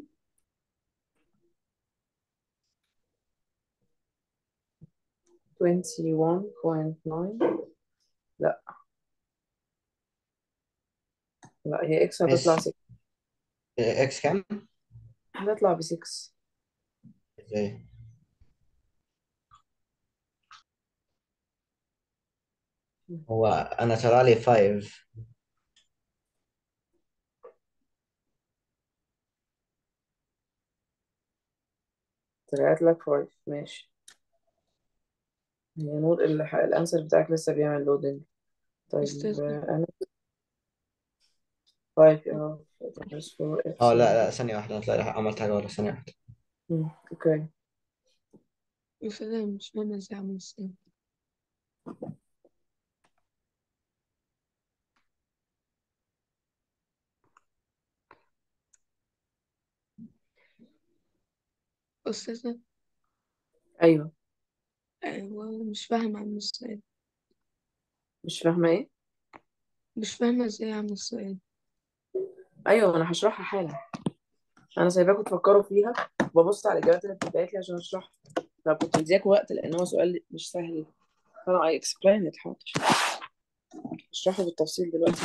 twenty one point nine لا لا هي اكس هتطلع ماشي. 6 اكس كام؟ هتطلع ب 6 ازاي؟ هو انا طلع لي 5 طلعت لك 5 ماشي هي نور ال- الانسر بتاعك لسه بيعمل لودنج طيب أستاذ آه، انا 5 اه times 4 x اه لا لا ثانية واحدة انا طلع لي عملت حاجة ولا ثانية واحدة مم، اوكي أستاذ أنا مش فاهمة إزاي أعمل إزاي أستاذة ايوه أيوة مش فاهمة أعمل إزاي مش فاهمه ايه مش فاهمة إزاي أعمل إزاي ايوه انا هشرحها حالا انا سايباكم تفكروا فيها ببص على الاجابات اللي بتتبعت لي عشان اشرحها فكنت مدياكوا وقت لان هو سؤال مش سهل فانا اي اكسبلين ات حاضر اشرحه بالتفصيل دلوقتي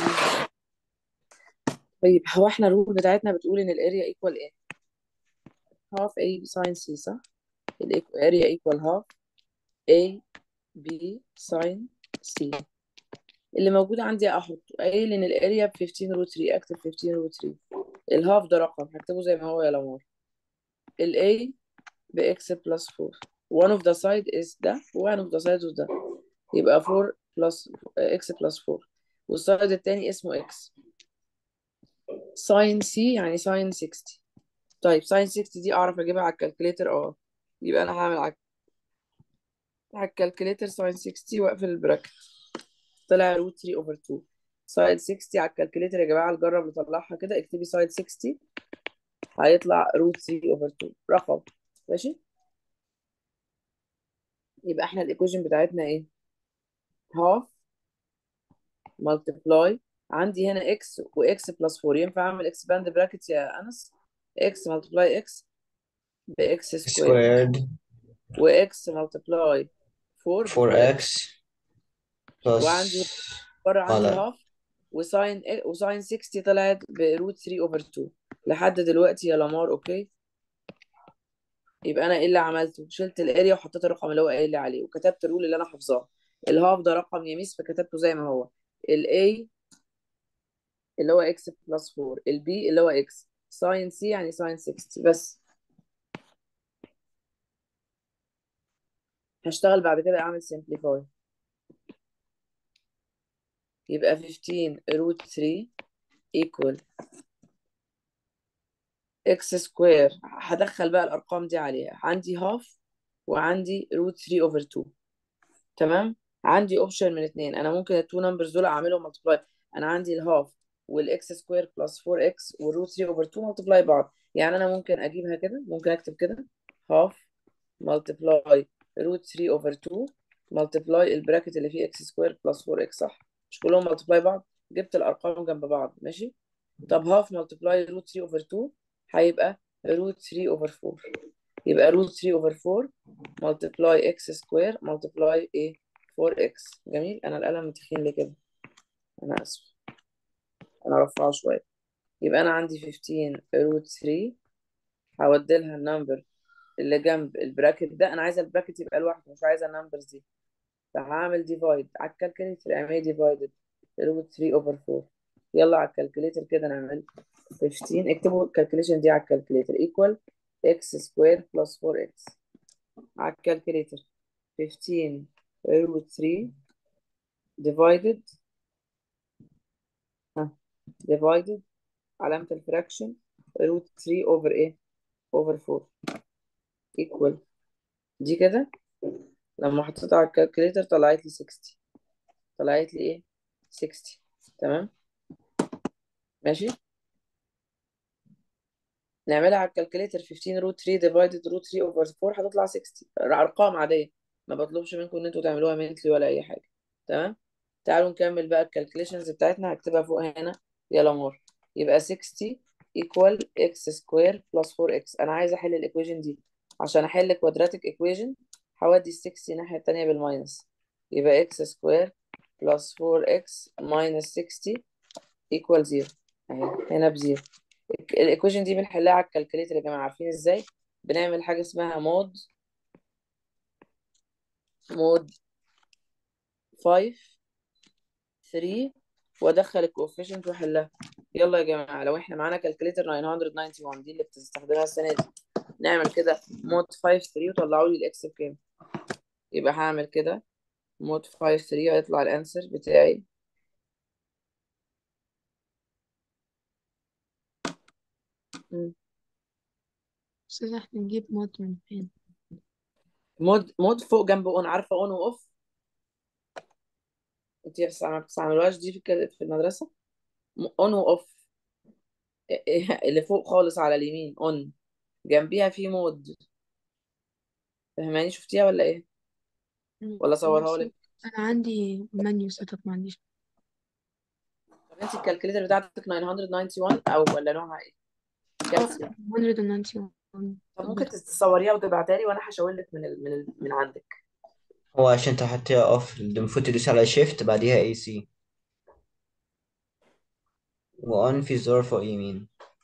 طيب هو احنا الرول بتاعتنا بتقول ان الاريا ايكوال ايه half a sin c صح الاريا ايكوال half a b sin c اللي موجود عندي احطه قايل ان الاريا ب 15 روت 3 اكتب 15 روت 3 الهاف ده رقم هكتبه زي ما هو يا لمار ال a ب x plus 4 one of the side is ده one of the sides of ده يبقى 4 plus x plus 4 والسايد التاني اسمه x sin c يعني sin 60 طيب sin 60 دي اعرف اجيبها على الكالكوليتر اه يبقى انا هعمل على على الكالكوليتر sin 60 واقفل البراكت طلع روت 3 اوفر 2 سايد 60 على الكالكوليتر يا جماعه نجرب نطلعها كده اكتبي سايد 60 هيطلع روت 3 اوفر 2 رقم ماشي يبقى احنا الايكويشن بتاعتنا ايه half multiply عندي هنا x و x plus 4 ينفع اعمل expand brackets يا انس x multiply x ب x squared سكويرد و x multiply 4 ب 4x وعندي بلس بره اه عندي لا هاف وساين وساين 60 طلعت بروت 3 اوفر 2 لحد دلوقتي يا لامار اوكي يبقى انا ايه اللي عملته شلت الاريا وحطيت الرقم اللي هو قايل لي عليه وكتبت الرول اللي انا حافظاه الهاف ده رقم يميس فكتبته زي ما هو الاي اللي هو اكس بلس 4 البي اللي هو اكس ساين سي يعني ساين 60 بس هشتغل بعد كده اعمل simplify يبقى 15 root 3 equal x square هدخل بقى الارقام دي عليها عندي half وعندي root 3 over 2 تمام عندي اوبشن من اتنين انا ممكن التو نمبرز دول اعملهم ملتبلاي انا عندي الهاف والاكس سكوير بلس 4 اكس والروت 3 اوفر 2 ملتبلاي بعض يعني انا ممكن اجيبها كده ممكن اكتب كده هاف ملتبلاي روت 3 اوفر 2 ملتبلاي البراكت اللي فيه اكس سكوير بلس 4 اكس صح مش كلهم ملتبلاي بعض جبت الارقام جنب بعض ماشي طب هاف ملتبلاي روت 3 اوفر 2 هيبقى روت 3 اوفر 4 يبقى روت 3 اوفر 4 ملتبلاي اكس سكوير ملتبلاي ايه 4 اكس جميل انا القلم متخين ليه كده انا اسف انا رفعه شويه يبقى انا عندي 15 روت 3 هودلها النمبر اللي جنب البراكت ده انا عايزه البراكت يبقى لوحده مش عايزه النمبرز دي فهعمل ديفايد على الكالكوليتر اعمل ديفايدد روت 3 اوفر 4 يلا على الكالكوليتر كده نعمل 15 اكتبوا الكالكوليشن دي على الكالكوليتر ايكوال اكس سكوير بلس 4 اكس على الكالكوليتر 15 روت 3 divided ها divided علامة الفراكشن روت 3 over ايه over 4 equal دي كده لما حطيتها على الكالكوليتر طلعت لي 60 طلعت لي ايه 60 تمام ماشي نعملها على الكالكوليتر 15 روت 3 divided روت 3 over 4 هتطلع 60 ارقام عاديه ما بطلبش منكم ان انتوا تعملوها منتلي ولا اي حاجه تمام تعالوا نكمل بقى الكالكوليشنز بتاعتنا هكتبها فوق هنا يلا مور يبقى 60 equal x square plus 4x انا عايزه احل الايكويشن دي عشان احل كوادراتيك ايكويشن هودي ال 60 الناحيه التانيه بالماينس يبقى x square plus 4x minus 60 equal 0 اهي هنا بزيرو الايكويشن دي بنحلها على الكالكوليتر يا جماعه عارفين ازاي بنعمل حاجه اسمها مود مود 5 3 وادخل الكوفيشنت واحلها يلا يا جماعه لو احنا معانا كالكوليتر 991 دي اللي بتستخدمها السنه دي نعمل كده مود 5 3 وطلعوا لي الاكس بكام يبقى هعمل كده مود 5 3 هيطلع الانسر بتاعي مم. أستاذ احنا نجيب مود من فين؟ مود مود فوق جنب اون عارفه اون واوف انت بس ما بتستعملوهاش دي في الك- في المدرسه اون واوف اللي فوق خالص على اليمين اون جنبيها في مود فهماني شفتيها ولا ايه ولا صورها لك أنا عندي منيو سيت اب ما عنديش طب انت الكالكوليتر بتاعتك 991 او ولا نوعها ايه كالسيوم 191 طب ممكن تصوريها وتبعتها لي وانا هشاور لك من ال... من ال... من عندك هو عشان تحطيها اوف المفروض تدوس على شيفت بعديها اي سي وان في زر فوق يمين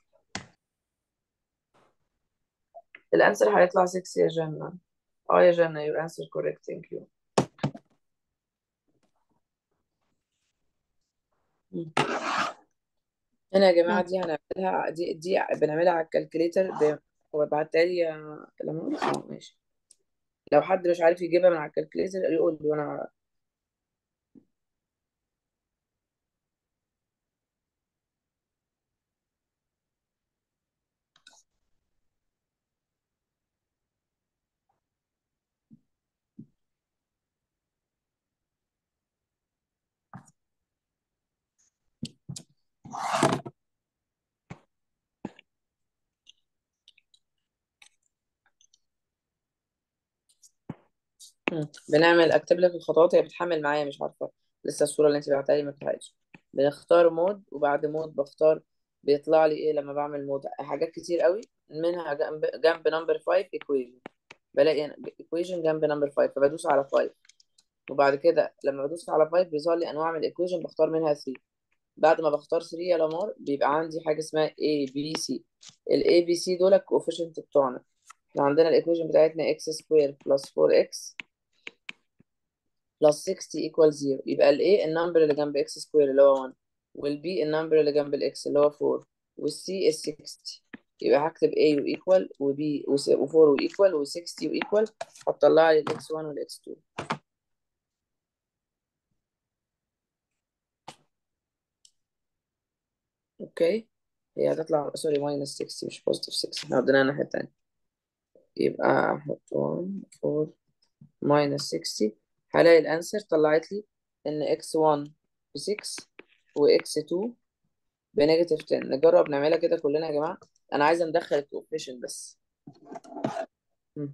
الانسر هيطلع 6 يا جنة اه يا جنة your answer correct thank you مم. هنا يا جماعة دي هنعملها دي دي بنعملها على الكالكوليتر ب... هو بعتها لي يا لما اه ماشي لو حد مش عارف يجيبها من على الكالكوليتر يقول لي وانا مم. بنعمل اكتب لك الخطوات هي بتحمل معايا مش عارفه لسه الصوره اللي انت بعتها لي ما بتاعتش بنختار مود وبعد مود بختار بيطلع لي ايه لما بعمل مود حاجات كتير قوي منها جنب جنب نمبر 5 ايكويشن بلاقي ايكويشن جنب نمبر 5 فبدوس على 5 وبعد كده لما بدوس على 5 بيظهر لي انواع من الايكويشن بختار منها 3 بعد ما بختار 3 يا لامار بيبقى عندي حاجة اسمها A B C ال A B C دول الكوفيشنت بتوعنا احنا عندنا الايكويشن بتاعتنا x سكوير بلس 4x بلس 60 equal 0 يبقى ال A النمبر اللي جنب x سكوير اللي هو 1 وال B النمبر اللي جنب ال x اللي هو 4 وال C ال 60 يبقى هكتب A وequal و B و 4 وequal و 60 وequal هتطلع لي ال x1 وال x2 اوكي هي هتطلع سوري ماينس 60 مش بوزيتيف 6 احنا وديناها الناحية التانية يبقى احط 1 4 ماينس 60 هلاقي الانسر طلعت لي ان x1 ب 6 و x2 بنيجاتيف 10 نجرب نعملها كده كلنا يا جماعة انا عايزة ندخل الكوفيشنت بس مم.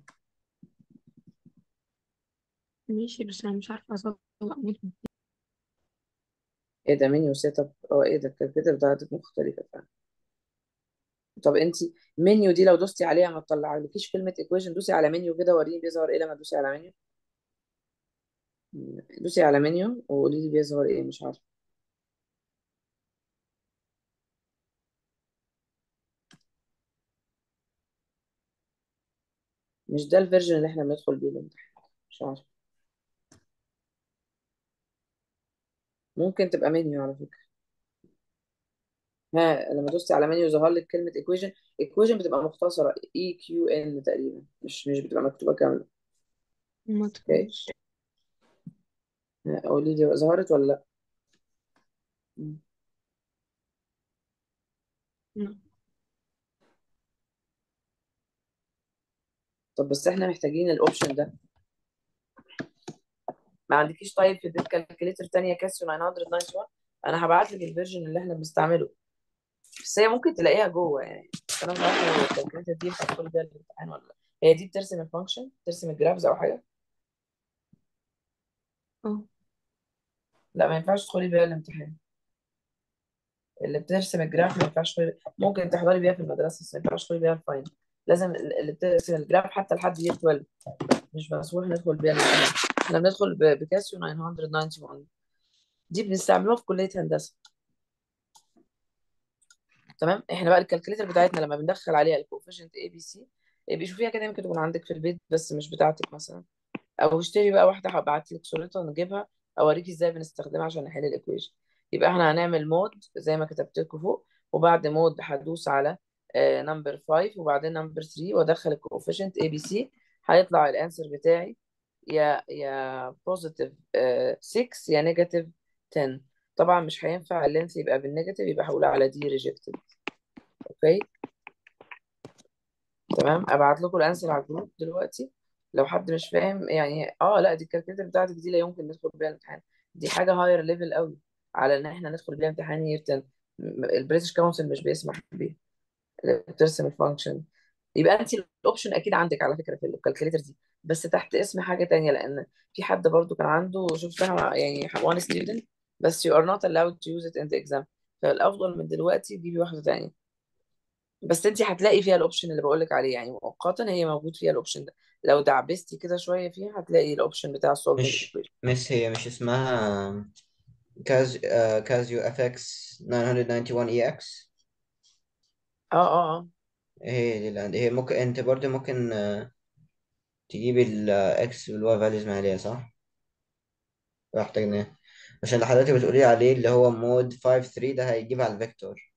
ماشي بس أنا مش عارفة أطلع منهم ايه ده منيو سيت اب اه ايه ده الكالكوليتر بتاعتك مختلفة فعلا طب انت منيو دي لو دوستي عليها ما تطلعلكيش كلمة equation دوسي على منيو كده وريني بيظهر ايه لما تدوسي على منيو دوسي على منيو وقولي لي بيظهر ايه مش عارفة مش ده الفيرجن اللي احنا بندخل بيه الامتحان مش عارفة ممكن تبقى منيو على فكرة ها لما دوستي على منيو ظهر لك كلمة equation equation بتبقى مختصرة E Q N تقريبا مش مش بتبقى مكتوبة كاملة ما اوكي تكونش ها، قولي لي ظهرت ولا لا مم. لا طب بس احنا محتاجين الاوبشن ده ما عندكيش طيب في البيت كالكوليتر تانية كاسيو 991 انا هبعت لك الفيرجن اللي احنا بنستعمله بس هي ممكن تلاقيها جوه يعني بس انا مش عارفه لو الكالكوليتر دي ينفع تدخل بيها الامتحان ولا لا هي دي بترسم الفانكشن بترسم الجرافز او حاجه اه لا ما ينفعش تدخلي بيها الامتحان اللي بترسم الجراف ما ينفعش تدخلي ممكن تحضري بيها في المدرسه بس ما ينفعش تدخلي بيها الفاينل لازم اللي بترسم الجراف حتى لحد year 12 مش مسموح ندخل بيها الامتحان احنا بندخل ب- بكاسيو 991 دي بنستعملوها في كليه هندسه تمام احنا بقى الكالكوليتر بتاعتنا لما بندخل عليها الكوفيشنت اي بي سي بيشوفيها كده يمكن تكون عندك في البيت بس مش بتاعتك مثلا او اشتري بقى واحده هبعت لك صورتها نجيبها اوريكي ازاي بنستخدمها عشان نحل الايكويشن يبقى احنا هنعمل مود زي ما كتبت لكم فوق وبعد مود هدوس على نمبر 5 وبعدين نمبر 3 وادخل الكوفيشنت اي بي سي هيطلع الانسر بتاعي يا يا بوزيتيف 6 يا نيجاتيف 10 طبعا مش هينفع اللينس يبقى بالنيجاتيف يبقى هقول على دي ريجكتد اوكي تمام ابعت لكم الانسر على الجروب دلوقتي لو حد مش فاهم يعني اه لا دي الكالكوليتر بتاعتك دي لا يمكن ندخل بيها الامتحان دي حاجه هاير ليفل قوي على ان احنا ندخل بيها امتحان يير 10 البريتش كونسل مش بيسمح بيها بترسم الفانكشن يبقى انت الاوبشن اكيد عندك على فكره في الكالكوليتر دي بس تحت اسم حاجه تانية لان في حد برضو كان عنده شفتها يعني one student بس you are not allowed to use it in the exam فالافضل من دلوقتي تجيبي واحده تانية بس انت هتلاقي فيها الاوبشن اللي بقولك عليه يعني مؤقتا هي موجود فيها الاوبشن ده لو دعبستي كده شويه فيها هتلاقي الاوبشن بتاع solving مش equation مس هي مش اسمها كاز آه كازيو اف اكس 991 اي اكس اه اه اه هي دي اللي عندي هي ممكن انت برضه ممكن آه، تجيبي الاكس والواي فاليوز من عليها صح؟ محتاجناه عشان اللي حضرتك بتقولي عليه اللي هو مود 5 3 ده هيجيب على الفيكتور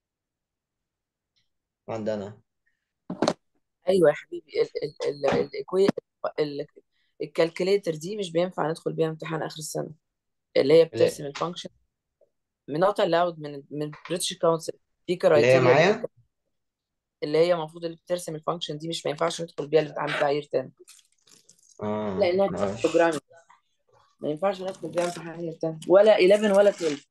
عندنا ايوه يا حبيبي ال ال ال الإكوي- ال الكالكوليتر دي مش بينفع ندخل بيها امتحان اخر السنه اللي هي بترسم اللي, الفانكشن من not allowed من من بريتش كونسل في اللي هي كرايتيريا معايا كده اللي هي المفروض اللي بترسم الفانكشن دي مش ما ينفعش ندخل بيها الامتحان بتاع يير 10 اه لانها معلش بروجرامينج ما ينفعش ندخل بيها امتحان يير 10 ولا 11 ولا 12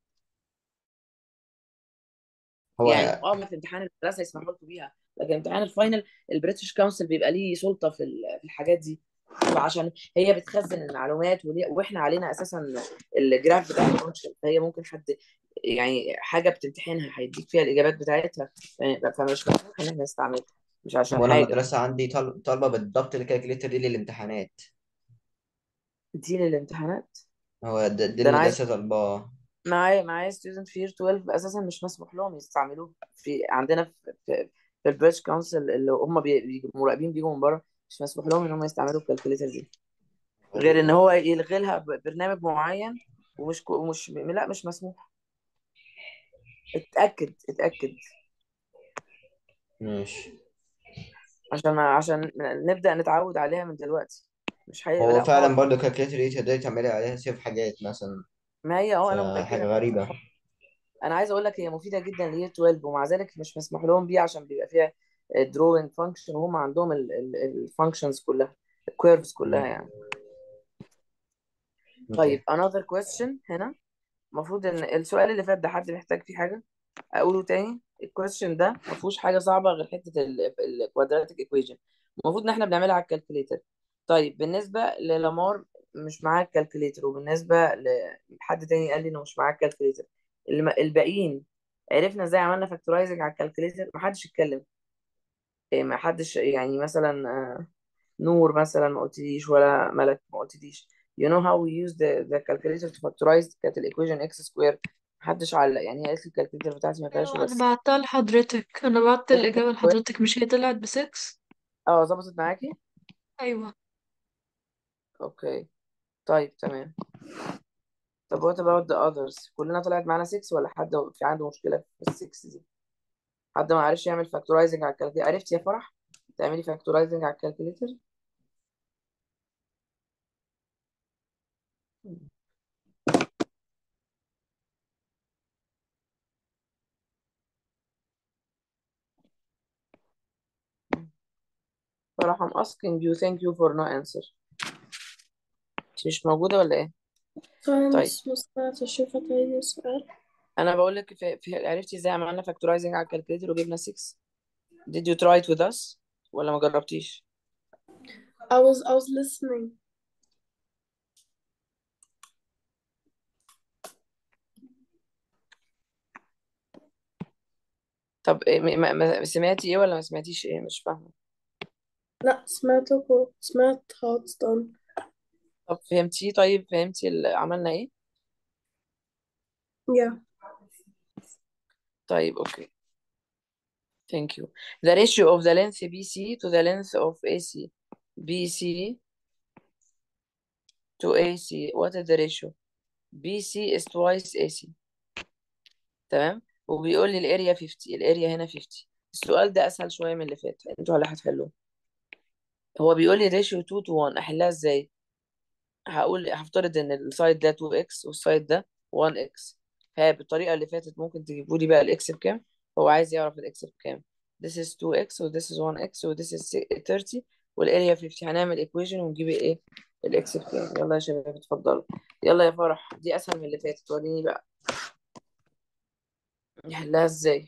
هو يعني اه في امتحان المدرسه يسمحوا لكم بيها لكن امتحان الفاينل البريتش كونسل بيبقى ليه سلطه في ال- في الحاجات دي فعشان هي بتخزن المعلومات وليه- واحنا علينا اساسا الجراف بتاع الفانكشن فهي ممكن حد يعني حاجه بتمتحنها هيديك فيها الاجابات بتاعتها ف- فمش مسموح ان احنا نستعملها مش عشان هو انا حاجه المدرسة عندي طال- طالبة بالضبط الكالكوليتر دي للامتحانات دي للامتحانات هو ده, دي ده انا عايز المدرسة طالباه معايا معايا student في year 12 اساسا مش مسموح لهم يستعملوه في عندنا في في, في البريتش كونسل اللي هم بي- بيجوا- مراقبين بيجوا من بره مش مسموح لهم ان هم يستعملوا الكالكوليتر دي غير ان هو يلغي لها ب- برنامج معين ومش كو- ومش لا مش مسموح اتاكد اتاكد ماشي عشان عشان نبدا نتعود عليها من دلوقتي مش هيبقى هو لا فعلا صعب برضه كالكوليتر دي تقدري تعملي عليها سيف حاجات مثلا ما هي اه انا متاكده فحاجة إن- غريبة انا عايزه اقول لك هي مفيده جدا لير 12 ومع ذلك مش مسموح لهم بيها عشان بيبقى فيها دروينج فانكشن وهم عندهم الفانكشنز كلها الكيرفز كلها يعني طيب اوكي another question هنا المفروض ان السؤال اللي فات ده حد محتاج فيه حاجه اقوله تاني الكويستشن ده ما فيهوش حاجه صعبه غير حته الكوادراتيك ايكويشن المفروض ان احنا بنعملها على الكالكوليتر طيب بالنسبه للامار مش معاه الكالكوليتر وبالنسبه لحد تاني قال لي انه مش معاه الكالكوليتر الم- الباقيين عرفنا ازاي عملنا فاكتورايزنج على الكالكوليتر ما حدش اتكلم إيه، ما حدش يعني مثلا آه، نور مثلا ما قلتليش ولا ملك ما قلتليش you know how we use the, the calculator to factorize كانت الايكويشن x square محدش علق يعني هي قالت لي الكالكوليتر بتاعتي ما فيهاش ايوه انا بس بعتها لحضرتك انا بعت ظبطت الاجابه كويس لحضرتك مش هي طلعت بسكس اه ظبطت معاكي ايوه اوكي طيب تمام طب what about the others كلنا طلعت معانا 6 ولا حد في عنده مشكلة في ال 6 دي حد ما عرفش يعمل فاكتورايزنج على الكالكوليتر عرفت يا فرح تعملي فاكتورايزنج على الكالكوليتر فرح I'm asking you thank you for no answer انت مش موجودة ولا ايه فاهم طيب بس ما سمعتش شوف هتعيدي السؤال انا بقول لك في... في... عرفتي ازاي عملنا فاكتورايزنج على الكالكوليتر وجبنا 6 did you try it with us ولا ما جربتيش I was I was listening طب إيه ما... ما... ما- سمعتي ايه ولا ما سمعتيش ايه مش فاهمة لا سمعتكم سمعت how it's done طب فهمتي طيب فهمتي ال... عملنا ايه yeah طيب اوكي Thank you. The ratio of the length BC to the length of AC. BC to AC. What is the ratio? BC is twice AC. تمام؟ وبيقول لي الاريا 50 الاريا هنا 50 السؤال ده اسهل شوية من اللي فات انتوا اللي هتحلوه هو بيقول لي ratio 2 to 1 احلها ازاي؟ هقول هفترض ان السايد ده 2x والسايد ده 1x ها بالطريقة اللي فاتت ممكن تجيبوا لي بقى الاكس بكام؟ هو عايز يعرف الاكس بكام this is 2x و this is 1x و this is 30 والاريا 50 هنعمل equation ونجيب ايه الاكس بكام يلا يا شباب اتفضلوا يلا يا فرح دي اسهل من اللي فاتت وريني بقى نحلها ازاي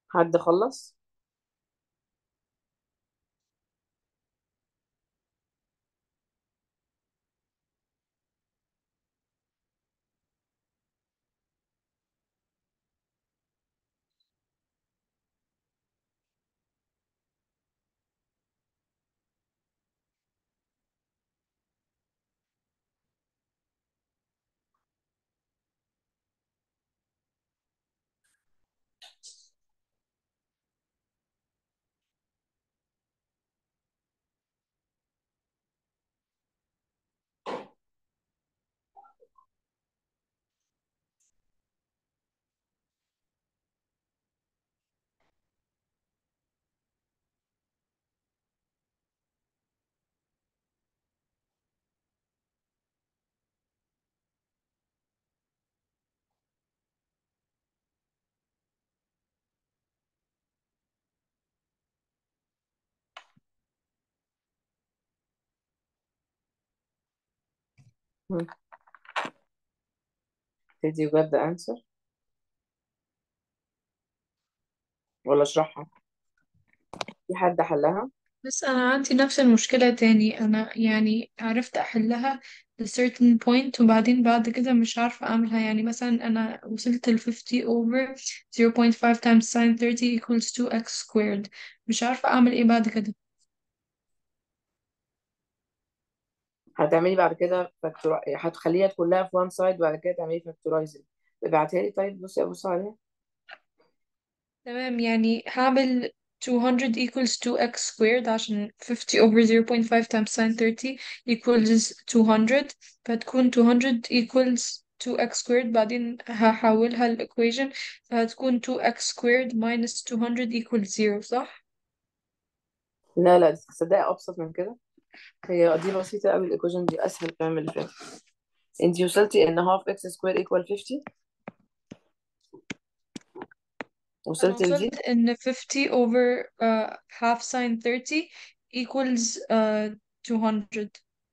حد خلص Hmm. Did you get the answer ولا اشرحها في حد حلها بس أنا عندي نفس المشكلة تاني أنا يعني عرفت أحلها ل certain point وبعدين بعد كده مش عارفة أعملها يعني مثلا أنا وصلت ل 50 over 0.5 times sin 30 equals 2x squared مش عارفة أعمل إيه بعد كده هتعملي بعد كده فاكتور هتخليها كلها في one side وبعد كده تعملي فاكتورايزنج ابعتها لي طيب بصي ابص عليها تمام يعني هعمل 200 equals 2x squared عشان 50 over 0.5 times sin 30 equals 200 فتكون 200 equals 2x squared بعدين هحولها ل equation فهتكون 2x squared minus 200 equals 0 صح؟ لا لا تصدقي ابسط من كده هي دي بسيطه قوي الايكويشن دي اسهل كمان من اللي فات انتي وصلتي ان half x square equal 50 أنا وصلتي لدي وصلت إن 50 over uh, half sin 30 equals uh, 200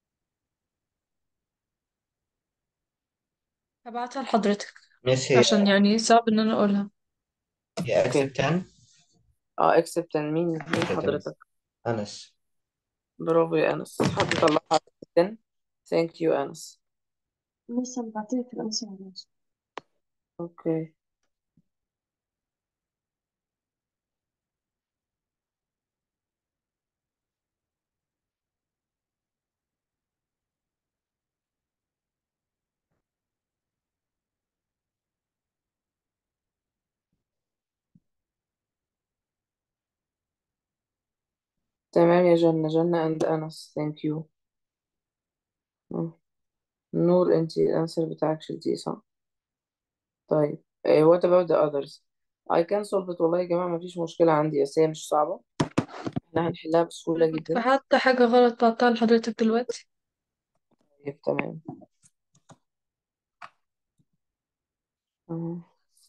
هبعتها لحضرتك ميس هي عشان يعني صعب إن أنا أقولها هي اوكي اكسبت 10 اه اكسبت مين مين كده تمام حضرتك انس برافو يا انس حد طلعها 10 ثانك يو انس لسه بعتلك الأنسر اوكي تمام يا جنة جنة and أنس thank you مم. نور انتي الانسر بتاعك شلتيه صح طيب eh, what about the others I can solve it والله يا جماعة مفيش مشكلة عندي بس هي مش صعبة احنا هنحلها بسهولة أنا كنت جدا بحط حاجة غلط بعتها لحضرتك دلوقتي طيب تمام مم.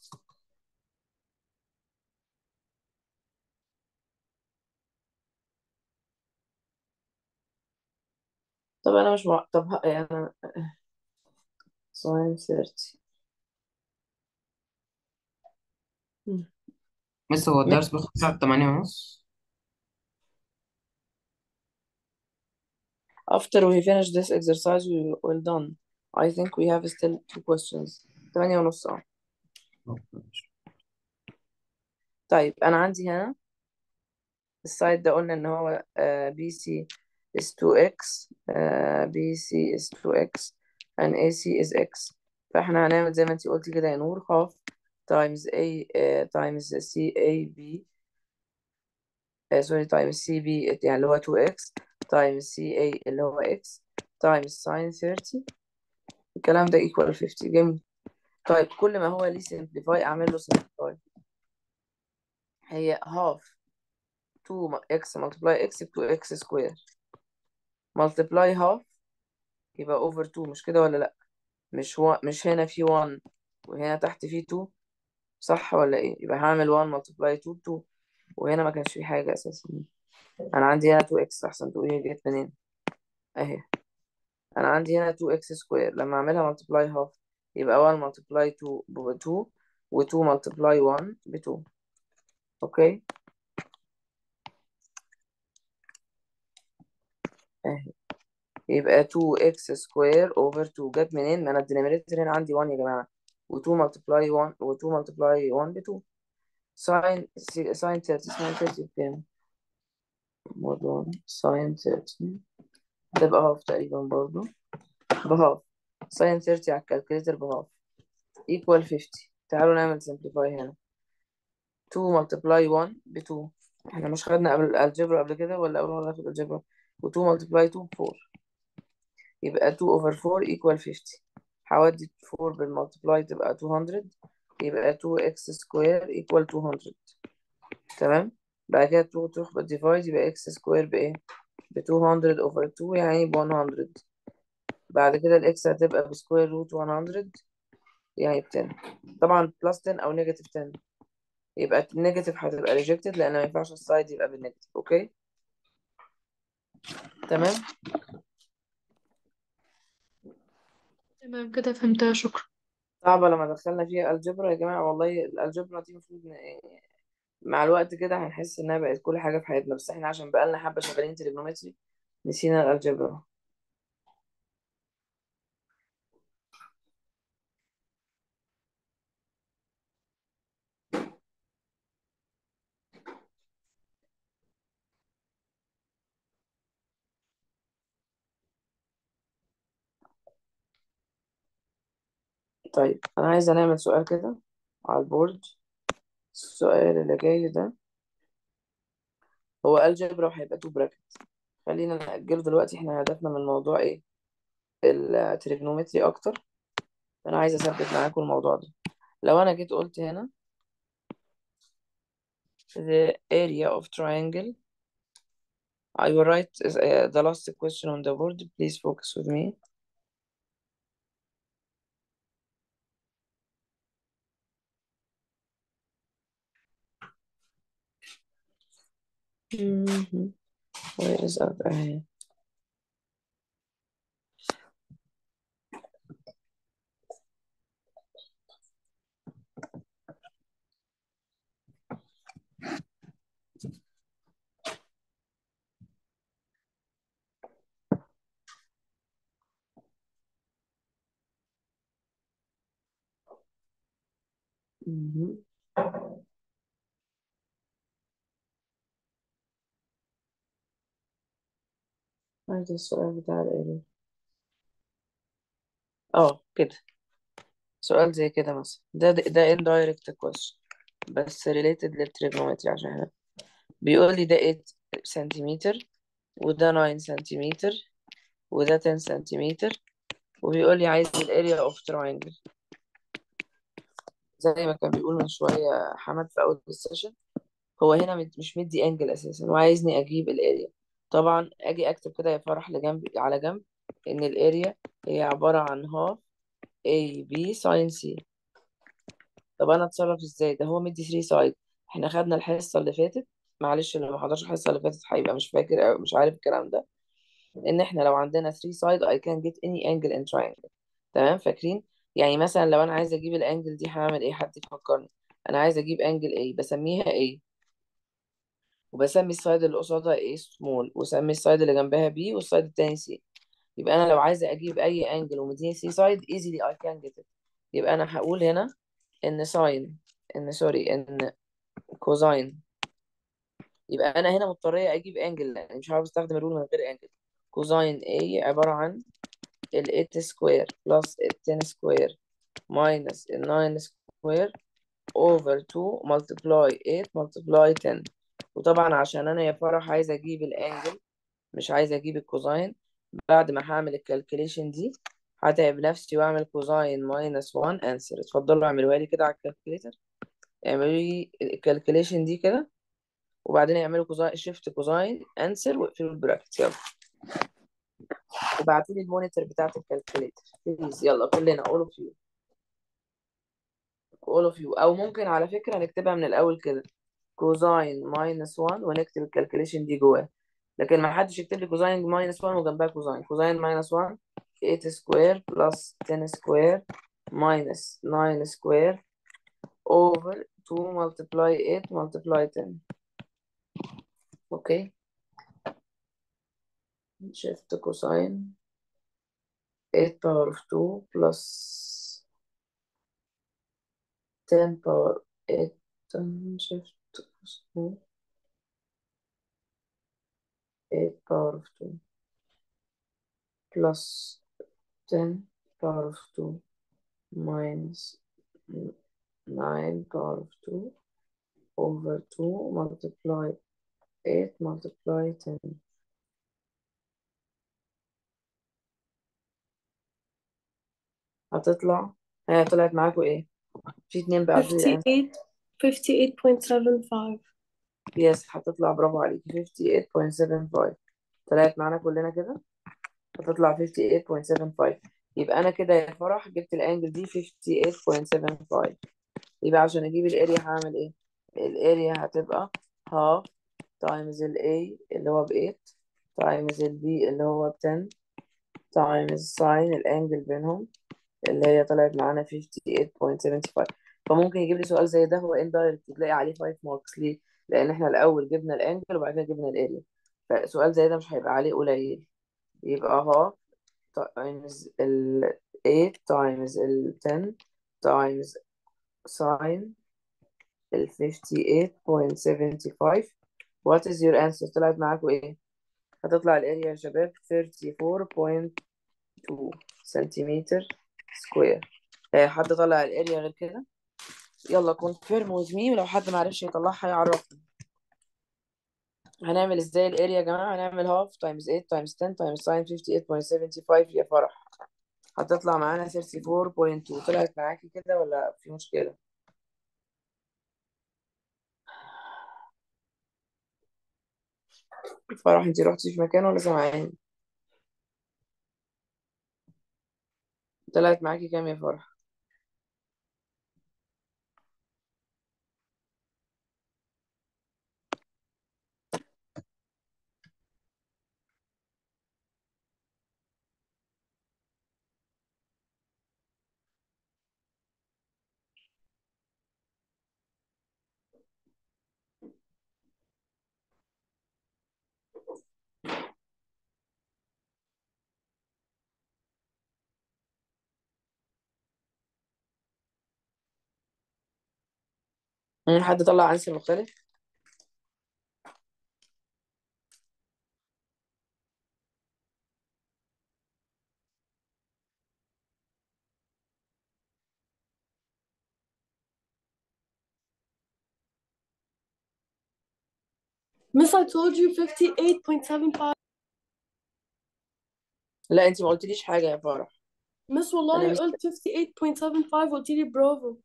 طب أنا مش مع... طب ه- يعني أنا ساين 30 مم. بس هو الدرس بيخلص على تمانية ونص After we finish this exercise we will done I think we have still two questions تمانية ونص اه طيب أنا عندي هنا السايد ده قلنا إن هو بي سي is 2x آه بي سي is 2x and AC is x فاحنا هنعمل زي ما انتي قلتي كده يا نور half times A آه times CAB آه سوري times CB يعني اللي هو 2x times CA اللي هو x times sin 30 الكلام ده equal 50 جميل طيب كل ما هو ليه simplify أعمل له simplify هي half 2x multiply x ب 2x square multiply half يبقى over 2 مش كده ولا لأ مش و... مش هنا في 1 وهنا تحت في 2 صح ولا ايه يبقى هعمل 1 multiply 2 2 وهنا ما كانش في حاجة أساسا أنا عندي هنا 2x أحسن تقولي هي جت منين أهي أنا عندي هنا 2x square لما أعملها multiply half يبقى 1 multiply 2 ب 2 و 2 multiply 1 ب 2 اوكي اهي يبقى 2x سكوير over 2 جت منين؟ ما انا الدينامينيتور هنا عندي 1 يا جماعة و2 multiply 1 و2 multiply 1 ب 2 ساين ساين 30 ساين 30 بكام؟ مود 1 ساين 30 ده بهاف تقريبا برضو بهاف ساين 30 على الكالكوليتر بهاف equal 50 تعالوا نعمل simplify هنا 2 multiply 1 ب 2 احنا مش خدنا قبل الالجبرا قبل كده ولا اول مرة ناخد الجبرا و2 multiply 2 ب 4 يبقى 2 over 4 equal 50 هودي 4 بالمultiply تبقى 200 يبقى 2x square equal 200 تمام بعد كده 2 تروح بالديفايد يبقى x square بإيه؟ ب 200 over 2 يعني ب 100 بعد كده الإكس هتبقى بسكوير روت 100 يعني ب 10 طبعا بلس 10 أو نيجاتيف 10 يبقى النيجاتيف هتبقى ريجكتد لأن ما ينفعش السايد يبقى بالنيجاتيف أوكي تمام تمام كده فهمتها شكرا صعبة لما دخلنا فيها الجبرا يا جماعة والله الجبرا دي المفروض ن- مع الوقت كده هنحس إنها بقت كل حاجة في حياتنا بس إحنا عشان بقالنا حبة شغالين تريجونومتري نسينا الجبرا طيب أنا عايزة نعمل سؤال كده على البورد السؤال اللي جاي ده هو الجبرا وهيبقى تو براكت خلينا نأجله دلوقتي احنا هدفنا من الموضوع ايه التريجونومتري اكتر انا عايز اثبت معاكم الموضوع ده لو انا جيت قلت هنا the area of triangle I will write uh, the last question on the board please focus with me Mhm. where is up اهي Mhm. عايز السؤال بتاع الاريا اه كده سؤال زي كده مثلا ده ده indirect question بس related للتريجونومتري عشان احنا بيقول لي ده 8 سنتيمتر وده 9 سنتيمتر وده 10 سنتيمتر وبيقول لي عايز الاريا اوف تراينجل زي ما كان بيقول من شوية حمد في أول السيشن هو هنا مد- مش مدي انجل أساسا وعايزني أجيب الاريا طبعا أجي أكتب كده يا فرح لجنب على جنب إن الاريا هي عبارة عن هاف A B ساين C طب أنا أتصرف إزاي ده هو مدي 3 سايد إحنا خدنا الحصة اللي فاتت معلش اللي ما حضرش الحصة اللي فاتت هيبقى مش فاكر أو مش عارف الكلام ده ان احنا لو عندنا 3 side I can get any angle in triangle تمام فاكرين يعني مثلا لو انا عايزه اجيب الانجل دي هعمل ايه حد يفكرني انا عايزه اجيب انجل A بسميها A وبسمي السايد اللي قصادها A small وسمي السايد اللي جنبها B والسايد التاني C يبقى انا لو عايزه اجيب اي انجل ومديني 3 side easily I can get it يبقى انا هقول هنا ان ساين ان سوري ان كوزاين يبقى انا هنا مضطريه اجيب انجل يعني مش عارف استخدم الرول من غير انجل كوزاين A عباره عن ال 8 سكوير بلس ال 10 سكوير minus ال 9 سكوير over 2 multiply 8 multiply 10 وطبعا عشان انا يا فرح عايزه اجيب الانجل مش عايزه اجيب الكوزاين بعد ما هعمل الكالكوليشن دي هتعب نفسي واعمل كوزاين minus 1 answer اتفضلوا اعملوها لي كده على الكالكوليتر اعملوا لي الكالكوليشن دي كده وبعدين اعملوا كوزاين شيفت كوزاين انسر واقفلوا البراكت يلا وبعتوا لي المونيتور بتاعت الكالكوليتر بليز يلا كلنا all of you all of you او ممكن على فكرة نكتبها من الاول كده كوزاين ماينس 1 ونكتب الكالكوليشن دي جواه لكن ما حدش يكتب لي كوزاين ماينس 1 وجنبها كوزاين كوزاين ماينس 1 8 سكوير بلس 10 سكوير ماينس 9 سكوير over 2 multiply 8 multiply 10 اوكي shift cosine 8 power of 2 plus 10 power 8 um, shift cosine 8 power of 2 plus 10 power of 2 minus 9 power of 2 over 2 multiply 8 multiply 10 هتطلع هي طلعت معاكوا ايه في اتنين بقى في الانسر 58 58.75 يس هتطلع برافو عليكي 58.75 طلعت معانا كلنا كده هتطلع 58.75 يبقى انا كده يا فرح جبت الانجل دي 58.75 يبقى عشان اجيب الاريا هعمل ايه الاريا هتبقى half times ال A اللي هو ب 8 times ال B اللي هو ب 10 times sin الانجل بينهم اللي هي طلعت معانا 58.75 فممكن يجيب لي سؤال زي ده هو indirect تلاقي عليه 5 ماركس ليه؟ لأن احنا الأول جبنا الانجل وبعد كده جبنا الاريا فسؤال زي ده مش هيبقى عليه قليل يبقى half times ال 8 times ال 10 times sin ال 58.75 what is your answer طلعت معاكوا ايه؟ هتطلع الاريا يا شباب 34.2 سنتيمتر سكوير آه، حد طلع الاريا غير كده يلا confirm with me ولو حد معرفش يطلعها يعرفني هنعمل ازاي الاريا يا جماعة هنعمل half times 8 times 10 times sin 58.75 يا فرح هتطلع معانا 34.2 طلعت معاكي كده ولا في مشكلة فرح انتي رحتي في مكان ولا سامعاني طلعت معاكي كام يا فرح مم، حد طلع عنصر مختلف Miss I told you 58.75 لا انتي ما قلتليش حاجة يا فرح مس انا والله مش قلت 58.75 قلت لي برافو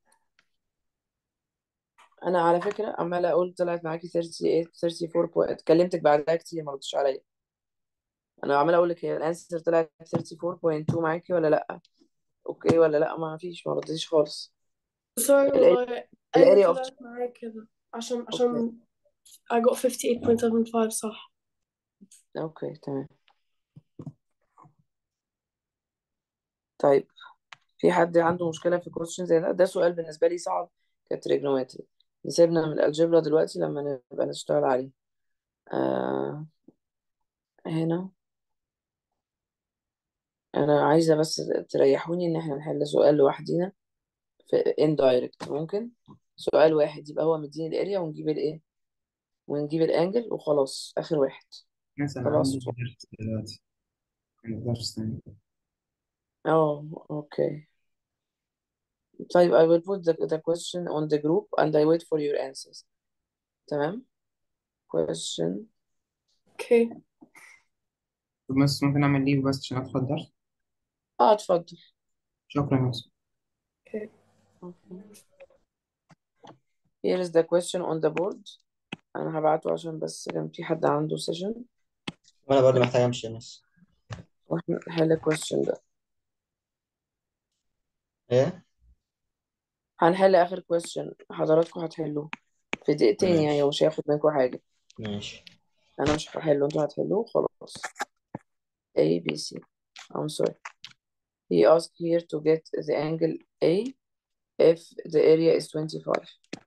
انا على فكرة عمالة اقول طلعت معاكي 38 34 بوينت كلمتك بعدها كتير ما ردتش عليا انا عمالة اقول لك هي الانسر طلعت 34.2 معاكي ولا لا اوكي ولا لا ما فيش ما ردتيش خالص سوري الاريا والله انا الاريا اوف طلعت معايا كده عشان اوكي عشان I got 58.75 صح اوكي تمام طيب في حد عنده مشكلة في كويشن زي ده ده سؤال بالنسبة لي صعب كتريجنومتري نسيبنا من الالجبرا دلوقتي لما نبقى نشتغل عليه آه هنا انا عايزة بس تريحوني ان احنا نحل سؤال لوحدينا في indirect ممكن سؤال واحد يبقى هو مديني الاريا ونجيب الايه ونجيب الانجل وخلاص اخر واحد مثلا خلاص عندي درس دلوقتي عندي درس تاني اه اوكي طيب I will put the, the question on the group and I wait for your answers تمام question اوكي طب بس ممكن أعمل ليف بس عشان أدخل درس اه اتفضل شكرا يا مس اوكي here is the question on the board انا هبعته عشان بس كان في حد عنده session وانا برضه محتاج امشي يا مس واحنا نحل الكويشن ده ايه هنحل اخر كويشن حضراتكم هتحلوه في دقيقتين يعني ماشي ومش هياخد منكم حاجة ماشي انا مش هحله انتوا هتحلوه خلاص A B C I'm sorry he asked here to get the angle A if the area is 25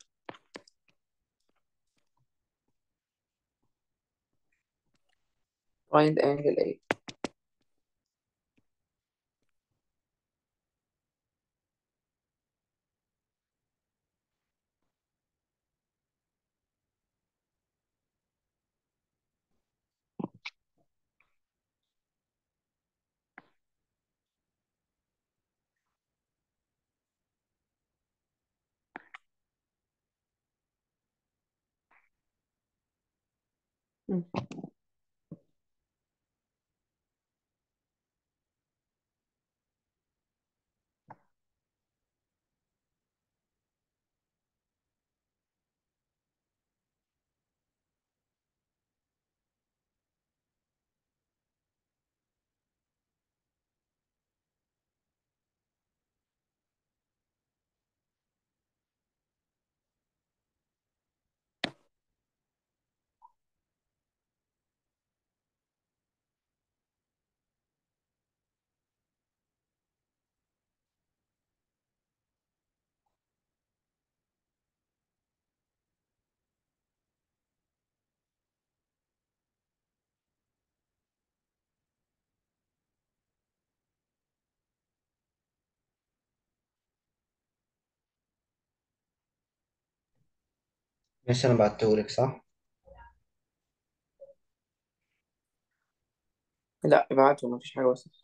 find angle A ماشي انا بعتهولك صح لا ابعته مفيش حاجة وصلت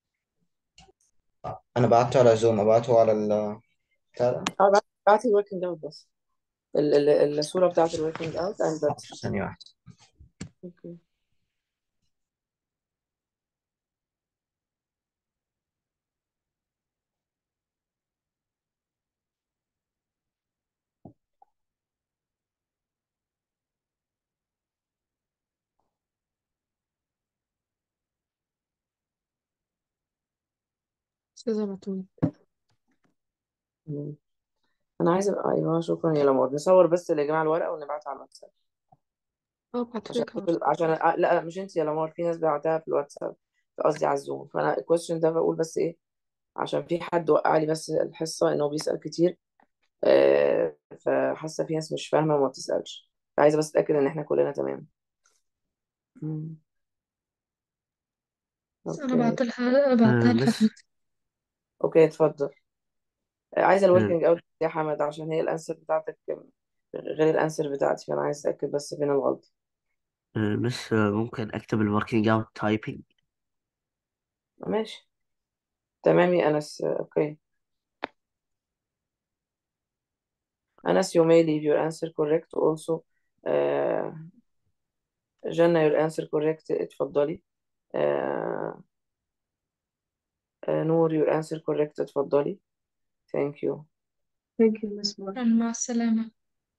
انا بعته على زوم ابعته على ال بتاع ده. اه بعت بعت الوركينج اوت بس ال ال الصورة بتاعت الوركينج اوت and that's ثانية واحدة okay. أستاذة بتول مم. انا عايزة ايوه شكرا يا لمار نصور بس يا جماعة الورقة ونبعتها على الواتساب اه عشان بعتلك على عشان لا لا مش انت يا لمار في ناس بعتها في الواتساب قصدي على الزوم فانا الكويستشن ده بقول بس ايه عشان في حد وقع لي بس الحصة انه بيسأل كتير آه فحاسة في ناس مش فاهمة وما بتسألش فعايزة بس اتأكد ان احنا كلنا تمام مم. انا اوكي بعتلها آه بعتها مس لحميد اوكي اتفضل آه، عايزة آه الوركينج اوت يا حمد عشان هي الانسر بتاعتك غير الانسر بتاعتي فانا عايز اتأكد بس فين الغلط آه مس آه ممكن أكتب الوركينج أوت تايبينج ماشي تمام يا انس آه، اوكي انس you may leave your answer correct also آه، جنة your answer correct اتفضلي آه، آه، نور your answer correct اتفضلي thank you Thank you, Miss Moore. مع السلامة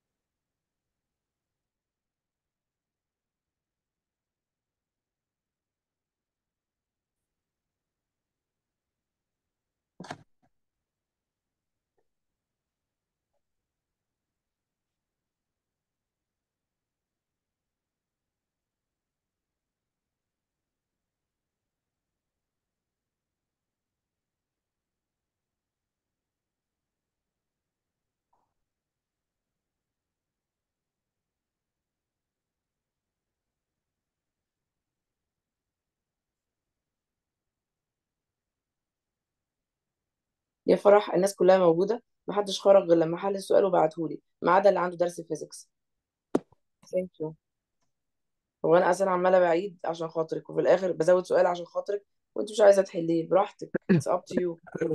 يا فرح الناس كلها موجودة محدش خرج غير لما حل السؤال وبعتهولي ما عدا اللي عنده درس فيزيكس thank you هو انا اصلا عمالة بعيد عشان خاطرك وفي الاخر بزود سؤال عشان خاطرك وانت مش عايزة تحليه براحتك it's up to you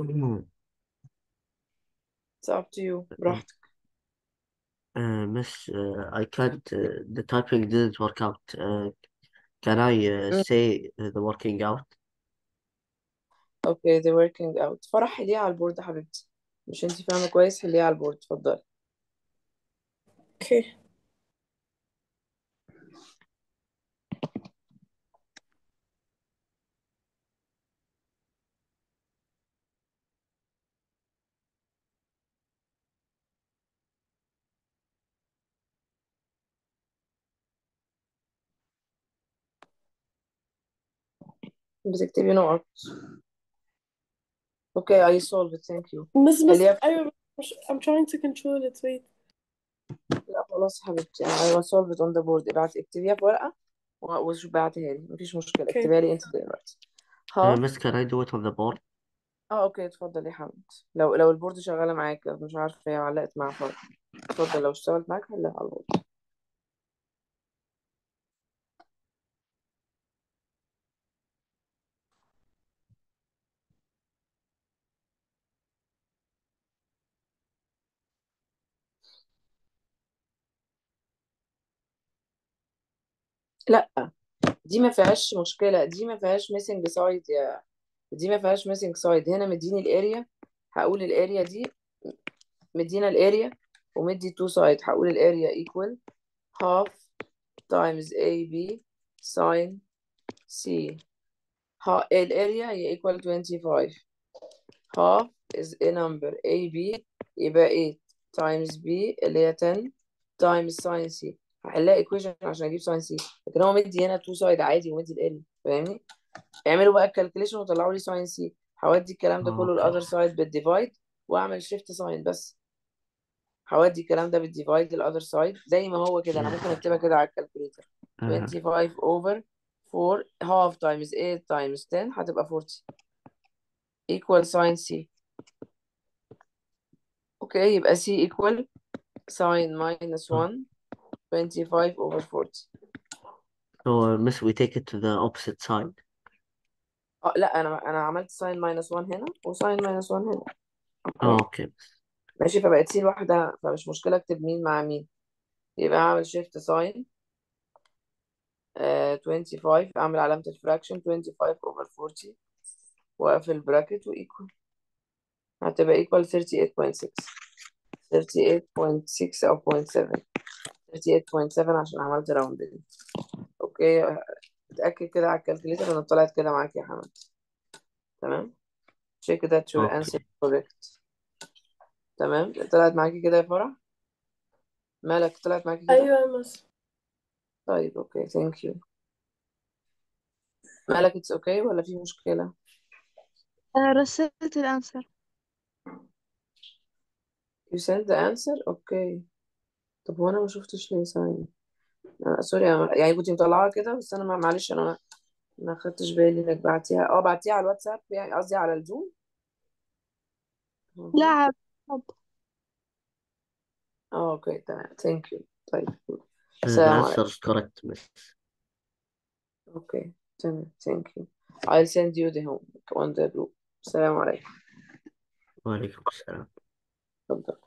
it's up to you براحتك Uh, miss, uh, I can't, uh, the typing didn't work out. Uh, can I uh, مم. say uh, the working out? اوكي the working out فرح حليها على البورد يا حبيبتي مش انت فاهمة كويس حليها على البورد اتفضلي اوكي بتكتبي نقط اوكي I solve it thank you بس بس حليها ايوه مش I'm trying to control it wait لا خلاص يا حبيبتي I will solve it on the board ابعتي اكتبيها في ورقة و- وشو بعتها لي مفيش مشكلة اوكي اكتبها لي انت دلوقتي Uh, half miss, can I do it on the board? اه اوكي اتفضل يا حمد لو لو البورد شغالة معاك مش عارفة هي علقت مع فرق اتفضل لو اشتغلت معاك حلها على البورد لا دي ما فيهاش مشكلة دي ما فيهاش ميسنج سايد يا دي ما فيهاش ميسنج سايد هنا مديني الاريا هقول الاريا دي مدينا الاريا ومدي تو سايد هقول الاريا equal half times AB sin C ها الاريا هي equal 25 half is a number AB يبقى 8 times B اللي هي 10 times sin C هحلها equation عشان اجيب sin C لكن هو مدي هنا تو سايد عادي ومدي الاريا فاهمني اعملوا بقى الكالكوليشن وطلعوا لي sin C هودي الكلام ده كله اوكي الاذر سايد بالديفايد واعمل شيفت ساين بس هودي الكلام ده بالديفايد الاذر سايد زي ما هو كده انا ممكن اكتبها كده على الكالكوليتر Uh, 25 over 4 half times 8 times 10 هتبقى 40 equal sin C اوكي يبقى C equal sin minus 1 25 over 40 so, uh, miss, we take it to the opposite side. اه لا انا انا عملت sin minus 1 هنا وساين minus 1 هنا Oh, اوكي okay. ماشي فبقت C لوحدها فمش مشكلة اكتب مين مع مين يبقى هعمل shift sign آه 25 اعمل علامة الفراكشن 25 over 40 واقفل براكت وايكوال هتبقى equal 38.6 38.6 او 0.7 38.7 عشان عملت راوندنج اوكي اتاكد كده على الكالكوليتر ان طلعت كده معاك يا حمد تمام check that your Okay. answer correct تمام طلعت معاكي كده يا فرح مالك طلعت معاكي كده ايوه يا مس طيب اوكي thank you مالك it's okay ولا في مشكلة رسلت الأنسر you sent the answer اوكي طب هو انا ما شفتش ليه ثانية أنا سوري أنا يعني كنت مطلعاها كده بس انا ما- معلش انا ما ما خدتش بالي انك بعتيها اه بعتيها على الواتساب يعني قصدي على الزوم لا مهم. عاد اه اوكي تمام thank you طيب Uh, the السلام answer عليكم is correct, miss. اوكي تمام thank you I'll send you the homework on the group السلام عليكم وعليكم السلام. اتفضل